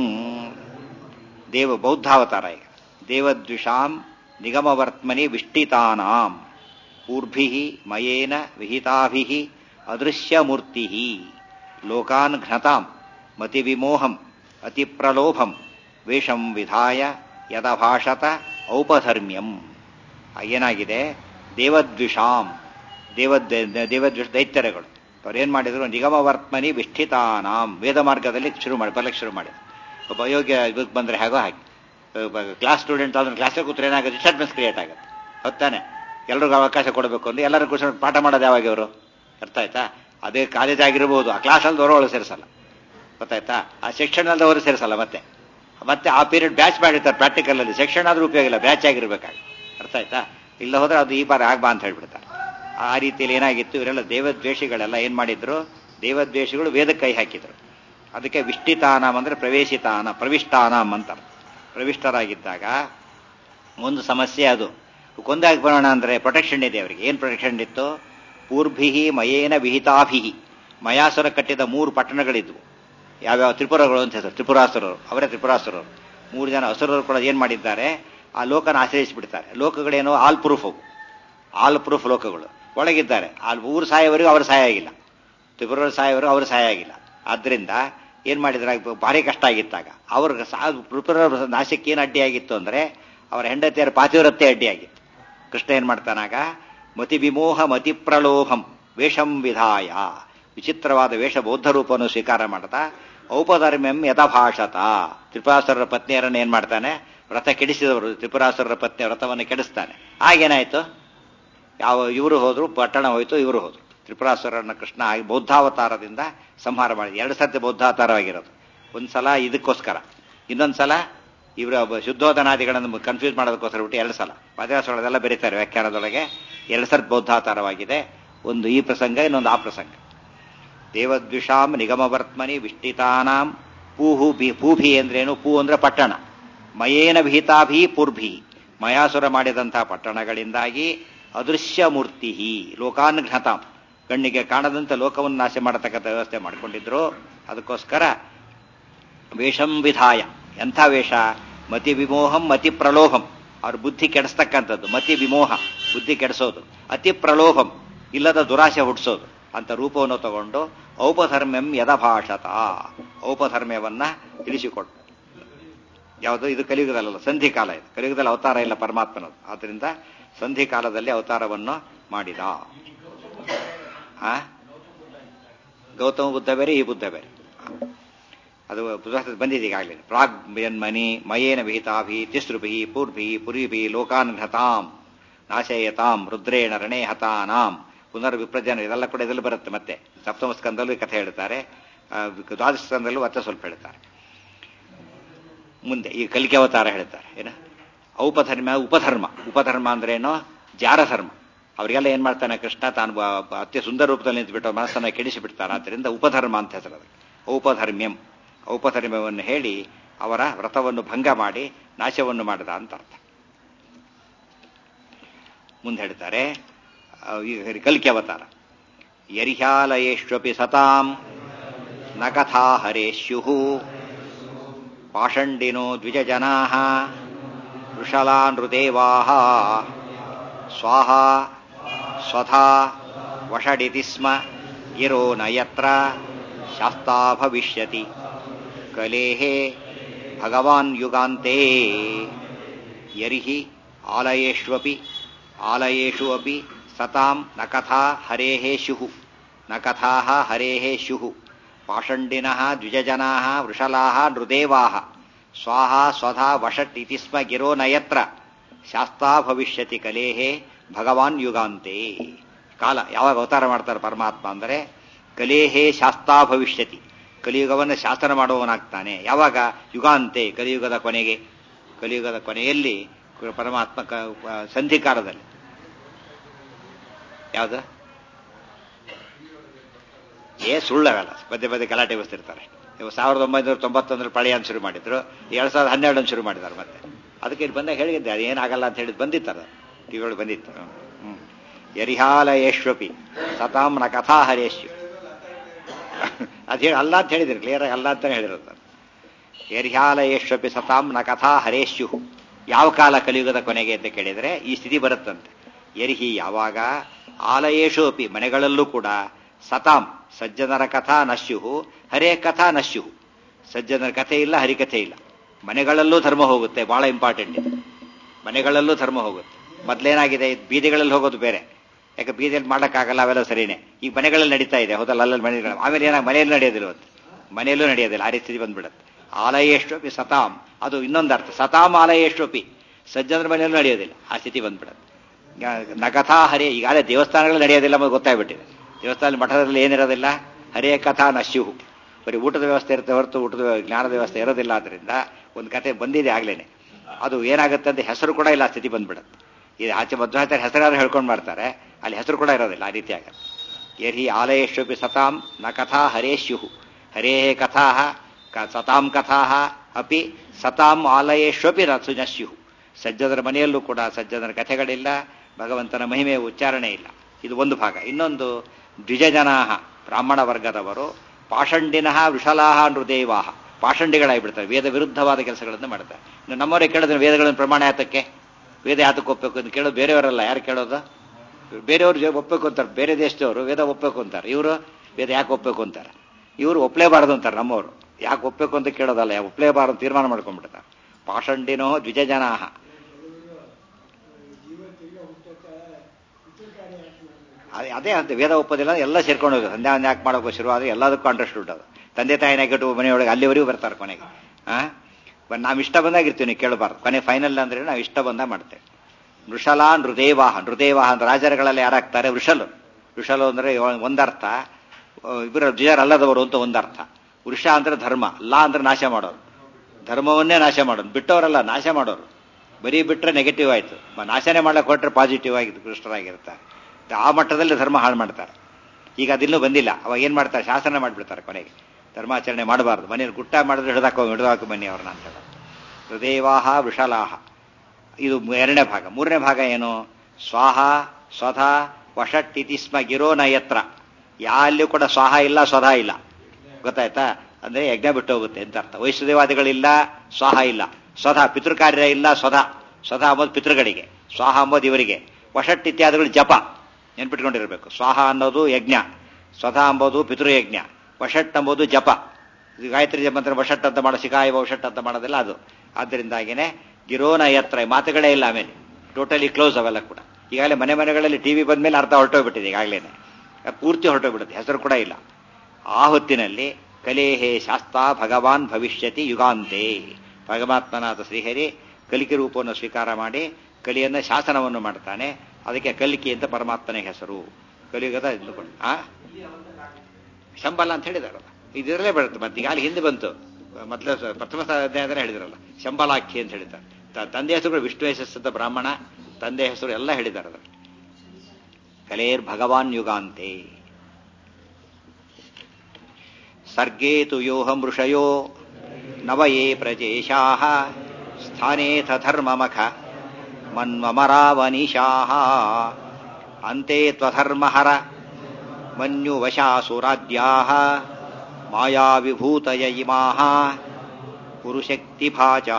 ದೇವ ಬೌದ್ಧಾವತಾರ ಈಗ ದೇವದ್ವಿಷಾಂ ನಿಗಮವರ್ತ್ಮನಿ ವಿಷ್ಟಿತಾನಾಂ ಊರ್ಭಿ ಮಯೇನ ವಿಹಿತಾಭಿ ಅದೃಶ್ಯಮೂರ್ತಿ ಲೋಕಾನ್ ಘ್ನತಾಂ ಮತಿವಿಮೋಹಂ ಅತಿಪ್ರಲೋಭಂ ವೇಷಂ ವಿಧಾಯ ಯದಭಾಷತ ಔಪಧರ್ಮ್ಯಂ ಏನಾಗಿದೆ ದೇವದ್ವಿಷಾಂ ದೇವ ದೇವದ್ವಿಷ ದೈತ್ಯರೆಗಳು ಅವ್ರೇನ್ ಮಾಡಿದ್ರು ನಿಗಮವರ್ತ್ಮನಿ ವಿಷ್ಠಿತಾನಾಂ ವೇದ ಮಾರ್ಗದಲ್ಲಿ ಶುರು ಮಾಡಿ ಬರ್ಲಿಕ್ಕೆ ಶುರು ಮಾಡಿದ್ರು ಒಬ್ಬ ಅಯೋಗ್ಯ ಇದಕ್ಕೆ ಬಂದ್ರೆ ಹೇಗೋ ಹಾಗೆ ಕ್ಲಾಸ್ ಸ್ಟೂಡೆಂಟ್ ಆದ್ರೆ ಕ್ಲಾಸಲ್ಲಿ ಕೂತ್ರೆ ಏನಾಗುತ್ತೆ ಡಿಸ್ಟರ್ಬೆನ್ಸ್ ಕ್ರಿಯೇಟ್ ಆಗುತ್ತೆ ಹೊತ್ತಾನೆ ಎಲ್ರಿಗೂ ಅವಕಾಶ ಕೊಡಬೇಕು ಅಂದ್ರೆ ಎಲ್ಲರೂ ಕೂತ್ಕೊಂಡು ಪಾಠ ಮಾಡೋದು ಯಾವಾಗ ಇವರು ಅರ್ಥ ಆಯ್ತಾ ಅದೇ ಕಾಲೇಜ್ ಆಗಿರ್ಬೋದು ಆ ಕ್ಲಾಸಲ್ಲಿ ಹೊರೊಳಗೆ ಸೇರಿಸಲ್ಲ ಗೊತ್ತಾಯ್ತಾ ಆ ಸೆಕ್ಷನ್ ಅಲ್ಲಿ ಅವರು ಸೇರಿಸಲ್ಲ ಮತ್ತೆ ಮತ್ತೆ ಆ ಪೀರಿಯಡ್ ಬ್ಯಾಚ್ ಮಾಡಿರ್ತಾರೆ ಪ್ರಾಕ್ಟಿಕಲ್ ಅಲ್ಲಿ ಸೆಕ್ಷನ್ ಆದ್ರೂ ಉಪಯೋಗ ಇಲ್ಲ ಬ್ಯಾಚ್ ಆಗಿರ್ಬೇಕಾಗಿ ಅರ್ಥ ಆಯ್ತಾ ಇಲ್ಲ ಹೋದ್ರೆ ಅದು ಈ ಬಾರಿ ಆಗ್ಬಾ ಅಂತ ಹೇಳ್ಬಿಡ್ತಾರೆ ಆ ರೀತಿಯಲ್ಲಿ ಏನಾಗಿತ್ತು ಇವರೆಲ್ಲ ದೇವದ್ವೇಷಿಗಳೆಲ್ಲ ಏನ್ ಮಾಡಿದ್ರು ದೇವದ್ವೇಷಿಗಳು ವೇದಕ್ಕೆ ಕೈ ಹಾಕಿದ್ರು ಅದಕ್ಕೆ ವಿಷ್ಟಿತಾನಂ ಅಂದ್ರೆ ಪ್ರವೇಶಿತಾನ ಪ್ರವಿಷ್ಟಾನಂ ಅಂತ ಪ್ರವಿಷ್ಟರಾಗಿದ್ದಾಗ ಒಂದು ಸಮಸ್ಯೆ ಅದು ಕೊಂದಾಗಿ ಬರೋಣ ಅಂದ್ರೆ ಪ್ರೊಟೆಕ್ಷನ್ ಇದೆ ಅವರಿಗೆ ಏನ್ ಪ್ರೊಟೆಕ್ಷನ್ ಇತ್ತು ಪೂರ್ಭಿ ಮಯೇನ ವಿಹಿತಾಭಿ ಮಯಾಸುರ ಕಟ್ಟಿದ ಮೂರು ಪಟ್ಟಣಗಳಿದ್ವು ಯಾವ್ಯಾವ ತ್ರಿಪುರಗಳು ಅಂತ ಹೆಸರು ತ್ರಿಪುರಾಸುರರು ಅವರೇ ತ್ರಿಪುರಾಸುರರು ಮೂರು ಜನ ಅಸುರರು ಕೂಡ ಏನ್ ಮಾಡಿದ್ದಾರೆ ಆ ಲೋಕನ ಆಶ್ರಯಿಸಿಬಿಡ್ತಾರೆ ಲೋಕಗಳೇನೋ ಆಲ್ ಪ್ರೂಫ್ ಅವು ಆಲ್ ಪ್ರೂಫ್ ಲೋಕಗಳು ಒಳಗಿದ್ದಾರೆ ಅಲ್ಲಿ ಊರು ಸಾಯೋವರೆಗೂ ಅವ್ರ ಸಹಾಯ ಆಗಿಲ್ಲ ತ್ರಿಪುರ ಸಾಯೋವರೆಗೂ ಅವ್ರ ಸಹಾಯ ಆಗಿಲ್ಲ ಆದ್ರಿಂದ ಏನ್ ಮಾಡಿದ್ರ ಭಾರಿ ಕಷ್ಟ ಆಗಿತ್ತಾಗ ಅವ್ರ ತ್ರಿಪುರ ನಾಶಕ್ಕೆ ಏನು ಅಡ್ಡಿಯಾಗಿತ್ತು ಅಂದ್ರೆ ಅವರ ಹೆಂಡತಿಯರ ಪಾತಿವ್ರತೆ ಅಡ್ಡಿಯಾಗಿತ್ತು ಕೃಷ್ಣ ಏನ್ ಮಾಡ್ತಾನಾಗ ಮತಿ ವಿಮೋಹ ಮತಿ ಪ್ರಲೋಭಂ ವೇಷಂ ವಿಧಾಯ ವಿಚಿತ್ರವಾದ ವೇಷ ಬೌದ್ಧ ರೂಪವನ್ನು ಸ್ವೀಕಾರ ಮಾಡ್ತಾ ಔಪಧರ್ಮ್ಯಂ ಯಥಭಾಷತ ತ್ರಿಪುರಾಸುರರ ಪತ್ನಿಯರನ್ನು ಏನ್ ಮಾಡ್ತಾನೆ ವ್ರತ ಕೆಡಿಸಿದವರು ತ್ರಿಪುರಾಸುರರ ಪತ್ನಿ ವ್ರತವನ್ನು ಕೆಡಿಸ್ತಾನೆ ಆಗೇನಾಯ್ತು ಯಾವ ಇವರು ಹೋದ್ರು ಪಟ್ಟಣ ಹೋಯ್ತು ಇವರು ಹೋದ್ರು ತ್ರಿಪುರಾಸುರನ ಕೃಷ್ಣ ಆಗಿ ಬೌದ್ಧಾವತಾರದಿಂದ ಸಂಹಾರ ಮಾಡಿದ ಎರಡು ಸರ್ತಿ ಬೌದ್ಧಾವತಾರವಾಗಿರೋದು ಒಂದ್ಸಲ ಇದಕ್ಕೋಸ್ಕರ ಇನ್ನೊಂದ್ಸಲ ಇವರ ಶುದ್ಧೋಧನಾದಿಗಳನ್ನು ಕನ್ಫ್ಯೂಸ್ ಮಾಡೋದಕ್ಕೋಸ್ಕರ ಬಿಟ್ಟು ಎರಡು ಸಲ ಮದ್ರಾಸೊಳಗೆಲ್ಲ ಬರೀತಾರೆ ವ್ಯಾಖ್ಯಾನದೊಳಗೆ ಎರಡು ಸರ್ತಿ ಬೌದ್ಧಾವತಾರವಾಗಿದೆ ಒಂದು ಈ ಪ್ರಸಂಗ ಇನ್ನೊಂದು ಆ ಪ್ರಸಂಗ ದೇವದ್ವಿಷಾಂ ನಿಗಮವರ್ತ್ಮನಿ ವಿಷ್ಟಿತಾನಾಂ ಪೂಹು ಬಿ ಪೂಭಿ ಅಂದ್ರೇನು ಪೂ ಅಂದ್ರೆ ಪಟ್ಟಣ ಮಯೇನ ಭೀತಾಭಿ ಪೂರ್ಭಿ ಮಯಾಸುರ ಮಾಡಿದಂತಹ ಪಟ್ಟಣಗಳಿಂದಾಗಿ ಅದೃಶ್ಯ ಮೂರ್ತಿ ಲೋಕಾನ್ಘ್ನತಾಂ ಕಣ್ಣಿಗೆ ಕಾಣದಂತೆ ಲೋಕವನ್ನು ನಾಶ ಮಾಡತಕ್ಕಂಥ ವ್ಯವಸ್ಥೆ ಮಾಡಿಕೊಂಡಿದ್ರು ಅದಕ್ಕೋಸ್ಕರ ವೇಷಂ ವಿಧಾಯ ಎಂಥ ವೇಷ ಮತಿ ವಿಮೋಹಂ ಮತಿ ಪ್ರಲೋಭಂ ಅವ್ರ ಬುದ್ಧಿ ಕೆಡಿಸ್ತಕ್ಕಂಥದ್ದು ಮತಿ ವಿಮೋಹ ಬುದ್ಧಿ ಕೆಡಿಸೋದು ಅತಿ ಪ್ರಲೋಭಂ ಇಲ್ಲದ ದುರಾಶೆ ಹುಟ್ಟಿಸೋದು ಅಂತ ರೂಪವನ್ನು ತಗೊಂಡು ಔಪಧರ್ಮ್ಯಂ ಯದಭಾಷತ ಔಪಧರ್ಮ್ಯವನ್ನ ತಿಳಿಸಿಕೊಟ್ಟು ಯಾವುದು ಇದು ಕಲಿಯುಗದಲ್ಲ ಸಂಧಿ ಕಾಲ ಇದು ಕಲಿಯುಗದಲ್ಲಿ ಅವತಾರ ಇಲ್ಲ ಪರಮಾತ್ಮನದು ಆದ್ರಿಂದ ಸಂಧಿ ಕಾಲದಲ್ಲಿ ಅವತಾರವನ್ನು ಮಾಡಿದ ಆ ಗೌತಮ ಬುದ್ಧ ಬೇರೆ ಈ ಬುದ್ಧ ಬೇರೆ ಅದು ಪುಸ್ತಕದಲ್ಲಿ ಬಂದಿದೆ ಈಗಾಗಲೇ ಪ್ರಾಗ್ ಯನ್ಮನಿ ಮಯೇನ ವಿಹಿತಾಭಿ ತಿಸೃಭಿ ಪೂರ್ಭಿ ಪುರಿಭಿ ಲೋಕಾನ್ಘತಾಂ ನಾಶಯತಾಂ ರುದ್ರೇಣ ರಣೇ ಹತಾನಾಂ ಪುನರ್ವಿಪ್ರಜನ ಇದೆಲ್ಲ ಕೂಡ ಇದರಲ್ಲಿ ಬರುತ್ತೆ ಮತ್ತೆ ಸಪ್ತಮ ಸ್ಕಂದಲ್ಲೂ ಈ ಕಥೆ ಹೇಳ್ತಾರೆ ಆ, ದ್ವಾದಶ ಸ್ಕಂದಲ್ಲೂ ಮತ್ತೆ ಸ್ವಲ್ಪ ಹೇಳ್ತಾರೆ ಮುಂದೆ ಈ ಕಲಿಕೆ ಅವತಾರ ಹೇಳ್ತಾರೆ ಏನ ಔಪಧರ್ಮ ಉಪಧರ್ಮ ಉಪಧರ್ಮ ಅಂದ್ರೆ ಏನೋ ಜಾರಧರ್ಮ ಅವರಿಗೆಲ್ಲ ಏನ್ ಮಾಡ್ತಾನೆ ಕೃಷ್ಣ ತಾನು ಬ- ಬ- ಅತ್ಯ ಸುಂದರ ರೂಪದಲ್ಲಿ ನಿಂತುಬಿಟ್ಟು ಮನಸ್ಸನ್ನ ಕೆಡಿಸಿ ಬಿಡ್ತಾನೆ ಆದ್ದರಿಂದ ಉಪಧರ್ಮ ಅಂತ ಹೆಸರು ಅದಕ್ಕೆ ಔಪಧರ್ಮ್ಯಂ ಔಪಧರ್ಮ್ಯವನ್ನು ಹೇಳಿ ಅವರ ವ್ರತವನ್ನು ಭಂಗ ಮಾಡಿ ನಾಶವನ್ನು ಮಾಡಿದ ಅಂತ ಅರ್ಥ ಮುಂದೆ ಹೇಳ್ತಾರೆ ಆ, ಈಗ ಕಲ್ಕಿ ಅವತಾರ ಯರ್ಹ್ಯಾಲಯೇಷ್ವಪಿ ಸತಾಂ ನ ಕಥಾ ಹರೇಶ್ಯು ಪಾಷಂಡಿನೋ ದ್ವಿಜಜನಾ ವೃಷಲಾನೃದೇವಾ ಸ್ವಾಹ ಸ್ವಥಾ ವಷಡಿತಿ ಸ್ಮ ಗಿರೋ ನ ಯತ್ರ ಶಾಸ್ತಾ ಭವಿಷ್ಯತಿ ಕಲೇಃ ಭಗವಾನ್ ಯುಗಾಂತೆ ಯರ್ಹಿ ಆಲಯೇಷ್ವಪಿ ಆಲಯೇಷು ಅಪಿ ಸತಾಂ ನ ಕಥಾ ಹರೇಃ ಸ್ಯುಃ ನ ಕಥಾಃ ಹರೇಃ ಸ್ಯುಃ ಪಾಷಂಡಿನಃ ದ್ವಿಜಜನಾಃ ವೃಷಲಾಃ ನೃದೇವಾಃ ಸ್ವಾಹ ಸ್ವಧಾ ವಷಟ್ ಇತಿ ಸ್ಮ ಗಿರೋ ನಯತ್ರ ಶಾಸ್ತಾ ಭವಿಷ್ಯತಿ ಕಲೇಃ ಭಗವಾನ್ ಯುಗಾಂತೆ ಕಾಲ ಯಾವಾಗ ಅವತಾರ ಮಾಡ್ತಾರೆ ಪರಮಾತ್ಮ ಅಂದರೆ ಕಲೇಹೇ ಶಾಸ್ತಾ ಭವಿಷ್ಯತಿ ಕಲಿಯುಗವನ್ನು ಶಾಸನ ಮಾಡುವವನಾಗ್ತಾನೆ ಯಾವಾಗ ಯುಗಾಂತೆ ಕಲಿಯುಗದ ಕೊನೆಗೆ ಕಲಿಯುಗದ ಕೊನೆಯಲ್ಲಿ ಪರಮಾತ್ಮ ಕ- ಸಂಧಿಕಾಲದಲ್ಲಿ ಯಾವುದು ಏ ಸುಳ್ಳವೆಲ್ಲ ಮಧ್ಯೆ ಮಧ್ಯೆ ಗಲಾಟೆ ಬಸ್ತಿರ್ತಾರೆ ಇವು ಸಾವಿರದ ಒಂಬೈನೂರ ತೊಂಬತ್ತೊಂದರ ಪಳೆಯ ಅಂತ ಶುರು ಮಾಡಿದ್ರು ಎರಡ್ ಸಾವಿರದ ಹನ್ನೆರಡು ಶುರು ಮಾಡಿದ್ದಾರೆ ಮತ್ತೆ ಅದಕ್ಕೆ ಇಲ್ಲಿ ಬಂದಾಗ ಹೇಳಿದ್ದೆ ಅದು ಏನಾಗಲ್ಲ ಅಂತ ಹೇಳಿದ್ ಬಂದಿತ್ತದ ಟಿವಿಗಳು ಬಂದಿತ್ತು ಹ್ಮ್ ಯರಿಹಾಲಯೇಶ್ವಪಿ ಸತಾಂ ನ ಕಥಾ ಹರೇಶ್ಯು ಅದು ಹೇಳಿ ಅಲ್ಲ ಅಂತ ಹೇಳಿದ್ರು ಕ್ಲಿಯರ್ ಆಗಿ ಅಲ್ಲ ಅಂತಾನೆ ಹೇಳಿರೋದು ಯರ್ಹ್ಯಾಲಯೇಶ್ವಪಿ ಸತಾಂ ನ ಕಥಾ ಹರೇಶ್ಯು ಯಾವ ಕಾಲ ಕಲಿಯುಗದ ಕೊನೆಗೆ ಅಂತ ಕೇಳಿದರೆ ಈ ಸ್ಥಿತಿ ಬರುತ್ತಂತೆ ಯರ್ಹಿ ಯಾವಾಗ ಆಲಯೇಶು ಅಪಿ ಮನೆಗಳಲ್ಲೂ ಕೂಡ ಸತಾಂ ಸಜ್ಜನರ ಕಥಾ ನಶ್ಯು ಹರೇ ಕಥಾ ನಶ್ಯು ಸಜ್ಜನರ ಕಥೆ ಇಲ್ಲ ಹರಿಕಥೆ ಇಲ್ಲ ಮನೆಗಳಲ್ಲೂ ಧರ್ಮ ಹೋಗುತ್ತೆ ಬಹಳ ಇಂಪಾರ್ಟೆಂಟ್ ಇದು ಮನೆಗಳಲ್ಲೂ ಧರ್ಮ ಹೋಗುತ್ತೆ ಮೊದ್ಲೇನಾಗಿದೆ ಬೀದಿಗಳಲ್ಲಿ ಹೋಗೋದು ಬೇರೆ ಯಾಕೆ ಬೀದಿಯಲ್ಲಿ ಮಾಡೋಕ್ಕಾಗಲ್ಲ ಅವೆಲ್ಲ ಸರಿನೇ ಈಗ ಮನೆಗಳಲ್ಲಿ ನಡೀತಾ ಇದೆ ಹೌದಲ್ಲ ಅಲ್ಲಲ್ಲಿ ಮನೆಗಳು ಆಮೇಲೆ ಏನಾಗ ಮನೆಯಲ್ಲಿ ನಡೆಯೋದಿಲ್ಲ ಇವತ್ತು ಮನೆಯಲ್ಲೂ ನಡೆಯೋದಿಲ್ಲ ಆ ರೀತಿ ಬಂದ್ಬಿಡುತ್ತೆ ಆಲಯೇಶ್ವಪಿ ಸತಾಂ ಅದು ಇನ್ನೊಂದು ಅರ್ಥ ಸತಾಂ ಆಲಯೇಶ್ವಪಿ ಸಜ್ಜನರ ಮನೆಯಲ್ಲೂ ನಡೆಯೋದಿಲ್ಲ ಆ ಸ್ಥಿತಿ ಬಂದ್ಬಿಡುತ್ತೆ ನಕಥಾ ಹರೇ ಈಗಾಗಲೇ ದೇವಸ್ಥಾನಗಳು ನಡೆಯೋದಿಲ್ಲ ಅನ್ನೋದು ಗೊತ್ತಾಗ್ಬಿಟ್ಟಿದೆ ದೇವಸ್ಥಾನ ಮಠದಲ್ಲಿ ಏನಿರೋದಿಲ್ಲ ಹರೇ ಕಥಾ ನಶ್ಯುಹು ಬರೀ ಊಟದ ವ್ಯವಸ್ಥೆ ಇರುತ್ತೆ ಹೊರತು ಊಟದ ಜ್ಞಾನದ ವ್ಯವಸ್ಥೆ ಇರೋದಿಲ್ಲ ಆದ್ರಿಂದ ಒಂದು ಕತೆ ಬಂದಿದೆ ಆಗ್ಲೇನೆ ಅದು ಏನಾಗುತ್ತೆ ಅಂತ ಹೆಸರು ಕೂಡ ಇಲ್ಲ ಆ ಸ್ಥಿತಿ ಬಂದ್ಬಿಡುತ್ತೆ ಇದು ಆಚೆ ಮಧ್ವಾಚಾರ್ಯ ಹೆಸರಾದ್ರು ಹೇಳ್ಕೊಂಡು ಮಾಡ್ತಾರೆ ಅಲ್ಲಿ ಹೆಸರು ಕೂಡ ಇರೋದಿಲ್ಲ ಆ ರೀತಿ ಆಗತ್ತೆ ಯರ್ಹಿ ಆಲಯೇಶ್ವಪಿ ಸತಾಂ ನ ಕಥಾ ಹರೇಶ್ಯು ಹರೇ ಕಥಾ ಸತಾಂ ಕಥಾ ಅಪಿ ಸತಾಂ ಆಲಯೇಶ್ವಪಿ ರಸುನಶ್ಯು ಸಜ್ಜನರ ಮನೆಯಲ್ಲೂ ಕೂಡ ಸಜ್ಜನರ ಕಥೆಗಳಿಲ್ಲ ಭಗವಂತನ ಮಹಿಮೆಯ ಉಚ್ಚಾರಣೆ ಇಲ್ಲ ಇದು ಒಂದು ಭಾಗ ಇನ್ನೊಂದು ದ್ವಿಜಜನಾಹ ಬ್ರಾಹ್ಮಣ ವರ್ಗದವರು ಪಾಷಂಡಿನಃ ವೃಷಲಾಹ ನೃದೇವಾಹ ಪಾಷಂಡಿಗಳಾಗಿಬಿಡ್ತಾರೆ ವೇದ ವಿರುದ್ಧವಾದ ಕೆಲಸಗಳನ್ನು ಮಾಡ್ತಾರೆ ಇನ್ನು ನಮ್ಮವರೇ ಕೇಳಿದ್ರೆ ವೇದಗಳನ್ನು ಪ್ರಮಾಣ ಯಾತಕ್ಕೆ ವೇದ ಯಾತಕ್ಕೆ ಒಪ್ಪಬೇಕು ಅಂತ ಕೇಳೋದು ಬೇರೆಯವರಲ್ಲ ಯಾರು ಕೇಳೋದು ಬೇರೆಯವರು ಜೊ- ಒಪ್ಪಬೇಕು ಅಂತಾರೆ ಬೇರೆ ದೇಶದವರು ವೇದ ಒಪ್ಪಬೇಕು ಅಂತಾರೆ ಇವರು ವೇದ ಯಾಕೆ ಒಪ್ಪಬೇಕು ಅಂತಾರೆ ಇವರು ಒಪ್ಪಲೇಬಾರದು ಅಂತಾರೆ ನಮ್ಮವರು ಯಾಕೆ ಒಪ್ಪಬೇಕು ಅಂತ ಕೇಳೋದಲ್ಲ ಯಾಕೆ ಒಪ್ಪಲೇಬಾರದು ಅಂತ ತೀರ್ಮಾನ ಮಾಡ್ಕೊಂಡ್ಬಿಡ್ತಾರೆ ಪಾಷಂಡಿನೋ ದ್ವಿಜಜನಾಹ ಅದೇ ಅದೇ ಅಂತ ವೇದ ಒಪ್ಪೋದಿಲ್ಲ ಎಲ್ಲ ಸೇರ್ಕೊಂಡು ಹೋಗೋದು ಸಂಧ್ಯಾ ವಂದನೆ ಯಾಕೆ ಮಾಡೋಕೆ ಶುರುವಾದ್ರೆ ಎಲ್ಲದಕ್ಕೂ ಅಂಡರ್ಸ್ಟುಡ್ ಅದು ತಂದೆ ತಾಯಿನ ಕೆಟ್ಟು ಮನೆಯೊಳಗೆ ಅಲ್ಲಿವರೆಗೂ ಬರ್ತಾರೆ ಕೊನೆಗೆ ಆ ನಾವು ಇಷ್ಟ ಬಂದಾಗಿರ್ತೀವಿ ನೀವು ಕೇಳಬಾರ್ದು ಕೊನೆ ಫೈನಲ್ ಅಂದ್ರೆ ನಾವು ಇಷ್ಟ ಬಂದಾಗ ಮಾಡ್ತೇವೆ ವೃಷಲ ನೃದೇವಾಹ ನೃದೇವಾಹ ಅಂದ್ರೆ ರಾಜರುಗಳೆಲ್ಲ ಯಾರಾಗ್ತಾರೆ ವೃಷಲು ವೃಷಲು ಅಂದ್ರೆ ಒಂದರ್ಥ ಇಬ್ಬರ ದ್ವಿಜರ ಅಲ್ಲದವರು ಅಂತ ಒಂದರ್ಥ ವೃಷ ಅಂದ್ರೆ ಧರ್ಮ ಲಾ ಅಂದ್ರೆ ನಾಶ ಮಾಡೋರು ಧರ್ಮವನ್ನೇ ನಾಶ ಮಾಡೋರು ಬಿಟ್ಟವರಲ್ಲ ನಾಶ ಮಾಡೋರು ಬರೀ ಬಿಟ್ರೆ ನೆಗೆಟಿವ್ ಆಯ್ತು ನಾಶನೇ ಮಾಡಕ್ಕೆ ಹೊರಟ್ರೆ ಪಾಸಿಟಿವ್ ಆಗಿದ್ದು ಕೃಷ್ಣರಾಗಿರ್ತಾರೆ ಆ ಮಟ್ಟದಲ್ಲಿ ಧರ್ಮ ಹಾಳು ಮಾಡ್ತಾರೆ ಈಗ ಅದಿನ್ನೂ ಬಂದಿಲ್ಲ ಅವಾಗ ಏನ್ ಮಾಡ್ತಾರೆ ಶಾಸನ ಮಾಡಿಬಿಡ್ತಾರೆ ಕೊನೆಗೆ ಧರ್ಮಾಚರಣೆ ಮಾಡಬಾರ್ದು ಮನೆಯಲ್ಲಿ ಗುಟ್ಟ ಮಾಡಿದ್ರೆ ಹಿಡಿದಾಕೋ ಹಿಡಿದಾಕು ಬನ್ನಿ ಅವ್ರನ್ನ ಅಂತ ಹೃದಯವಾಹ ವೃಷಲಾಹ ಇದು ಎರಡನೇ ಭಾಗ ಮೂರನೇ ಭಾಗ ಏನು ಸ್ವಾಹ ಸ್ವಧ ವಷಟ್ಟಿತಿ ಸ್ಮ ಗಿರೋ ನಯತ್ರ ಯಾಲ್ಲಿಯೂ ಕೂಡ ಸ್ವಾಹ ಇಲ್ಲ ಸ್ವಧ ಇಲ್ಲ ಗೊತ್ತಾಯ್ತಾ ಅಂದ್ರೆ ಯಜ್ಞ ಬಿಟ್ಟು ಹೋಗುತ್ತೆ ಅಂತ ಅರ್ಥ ವೈಷ್ಣದೇವಾದಿಗಳಿಲ್ಲ ಸ್ವಾಹ ಇಲ್ಲ ಸ್ವಧ ಪಿತೃಕಾರ್ಯ ಇಲ್ಲ ಸ್ವಧ ಸ್ವಧ ಅಂಬೋದು ಪಿತೃಗಳಿಗೆ ಸ್ವಾಹ ಅಂಬೋದು ಇವರಿಗೆ ವಷಟ್ ಇತ್ಯಾದಿಗಳು ಜಪ ನೆನ್ಪಿಟ್ಕೊಂಡಿರ್ಬೇಕು ಸ್ವಾಹ ಅನ್ನೋದು ಯಜ್ಞ ಸ್ವಧ ಅಂಬೋದು ಪಿತೃಯಜ್ಞ ವಷಟ್ ಅಂಬೋದು ಜಪ ಗಾಯತ್ರಿ ಜಪಂತ್ರ ವಷಟ್ ಅಂತ ಮಾಡೋ ಶಿಕಾಯ ವಷಟ್ ಅಂತ ಮಾಡೋದಿಲ್ಲ ಅದು ಆದ್ದರಿಂದಾಗಿನೇ ಗಿರೋನ ಎತ್ತರ ಮಾತುಗಳೇ ಇಲ್ಲ ಆಮೇಲೆ ಟೋಟಲಿ ಕ್ಲೋಸ್ ಅವೆಲ್ಲ ಕೂಡ ಈಗಾಗಲೇ ಮನೆ ಮನೆಗಳಲ್ಲಿ ಟಿವಿ ಬಂದ್ಮೇಲೆ ಅರ್ಧ ಹೊರಟೋಗ್ಬಿಟ್ಟಿದೆ ಈಗಾಗಲೇ ಪೂರ್ತಿ ಹೊರಟೋಗ್ಬಿಡುತ್ತೆ ಹೆಸರು ಕೂಡ ಇಲ್ಲ ಆ ಹೊತ್ತಿನಲ್ಲಿ ಕಲೇಹೇ ಶಾಸ್ತಾ ಭಗವಾನ್ ಭವಿಷ್ಯತಿ ಯುಗಾಂತೆ ಪರಮಾತ್ಮನಾದ ಶ್ರೀಹರಿ ಕಲಿಕೆ ರೂಪವನ್ನು ಸ್ವೀಕಾರ ಮಾಡಿ ಕಲಿಯನ್ನ ಶಾಸನವನ್ನು ಮಾಡ್ತಾನೆ ಅದಕ್ಕೆ ಕಲಿಕೆ ಅಂತ ಪರಮಾತ್ಮನ ಹೆಸರು ಕಲಿಯುಗದ ಆ ಶಂಬಲ ಅಂತ ಹೇಳಿದಾರಲ್ಲ ಇದರಲ್ಲೇ ಬರುತ್ತೆ ಮತ್ತೆ ಈಗ ಹಿಂದೆ ಬಂತು ಮೊದಲ ಪ್ರಥಮ ಅಧ್ಯಾಯದಲ್ಲಿ ಹೇಳಿದ್ರಲ್ಲ ಶಂಬಲಾಖಿ ಅಂತ ಹೇಳಿದ್ದಾರೆ ತಂದೆ ಹೆಸರು ವಿಷ್ಣು ಯಶಸ್ಸದ ಬ್ರಾಹ್ಮಣ ತಂದೆ ಹೆಸರು ಎಲ್ಲ ಹೇಳಿದ್ದಾರೆ ಅದರಲ್ಲಿ ಕಲೇರ್ ಭಗವಾನ್ ಯುಗಾಂತೆ ಸರ್ಗೇ ತು ಯೋಹಂ ಋಷಯೋ ನವಯೇ ಪ್ರಜೇಶಾ ಸ್ಥಾನೇಥ ಧರ್ಮಮಖ ಮನ್ಮರಾವನಿಶಾ ಅಂತೆ ತ್ವಧರ್ಮಹರ ಮನ್ಯುವಶಾಸುರಾದ್ಯಾ ಮಾಯಾವಿಭೂತಯ ಇಮಾ ಪುರುಶಕ್ತಿಭಾಜ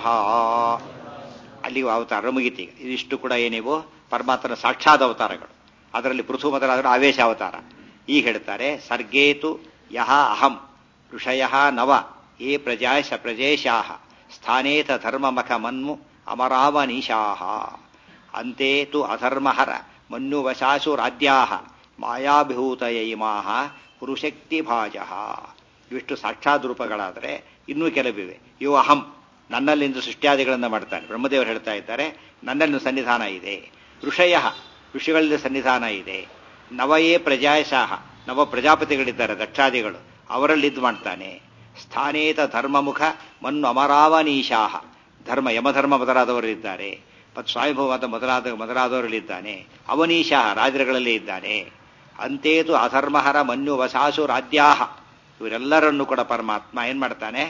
ಅಲ್ಲಿ ಅವತಾರ ಮುಗಿತೀಗ ಇದಿಷ್ಟು ಕೂಡ ಏನಿವು ಪರಮಾತ್ಮನ ಸಾಕ್ಷಾತ್ ಅವತಾರಗಳು ಅದರಲ್ಲಿ ಪೃಥು ಮೊದಲಾದರೂ ಆವೇಶ ಅವತಾರ ಈಗ ಹೇಳ್ತಾರೆ ಸರ್ಗೇತು ಯಹ ಅಹಂ ಋಷಯ ನವ ಏ ಪ್ರಜಾಶ ಪ್ರಜೇಶಾ ಸ್ಥಾನೇತ ಧರ್ಮಮಖ ಮನ್ಮು ಅಮರಾವನೀಶಾ ಅಂತೆ ತು ಅಧರ್ಮಹರ ಮನ್ಯುವಶಾಸು ರಾಜ್ಯಾ ಮಾಯಾಭಿಭೂತಯ ಇಮಾ ಪುರುಶಕ್ತಿಭಾಜ ಇವಿಷ್ಟು ಸಾಕ್ಷಾತ್ ರೂಪಗಳಾದರೆ ಇನ್ನೂ ಕೆಲವಿವೆ ಇವು ಅಹಂ ನನ್ನಲ್ಲಿಂದು ಸೃಷ್ಟ್ಯಾದಿಗಳನ್ನು ಮಾಡ್ತಾನೆ ಬ್ರಹ್ಮದೇವರು ಹೇಳ್ತಾ ಇದ್ದಾರೆ ನನ್ನಲ್ಲಿ ಸನ್ನಿಧಾನ ಇದೆ ಋಷಯ ಋಷಿಗಳಲ್ಲಿ ಸನ್ನಿಧಾನ ಇದೆ ನವಯೇ ಪ್ರಜಾಶಾಹ ನವ ಪ್ರಜಾಪತಿಗಳಿದ್ದಾರೆ ದಕ್ಷಾದಿಗಳು ಅವರಲ್ಲಿದ್ದು ಮಾಡ್ತಾನೆ ಸ್ಥಾನೇತ ಧರ್ಮಮುಖ ಮನ್ನು ಅಮರಾವನೀಶಾಹ ಧರ್ಮ ಯಮಧರ್ಮ ಮೊದಲಾದವರಿದ್ದಾರೆ ಮತ್ತು ಸ್ವಾಮಿಭವಾದ ಮೊದಲಾದ ಮೊದಲಾದವರಲ್ಲಿದ್ದಾನೆ ಅವನೀಶಾಹ ರಾಜರುಗಳಲ್ಲಿ ಇದ್ದಾನೆ ಅಂತೇತು ಅಧರ್ಮಹರ ಮನ್ಯು ವಸಾಸು ರಾಜ್ಯಾಹ ಇವರೆಲ್ಲರನ್ನು ಕೂಡ ಪರಮಾತ್ಮ ಏನ್ ಮಾಡ್ತಾನೆ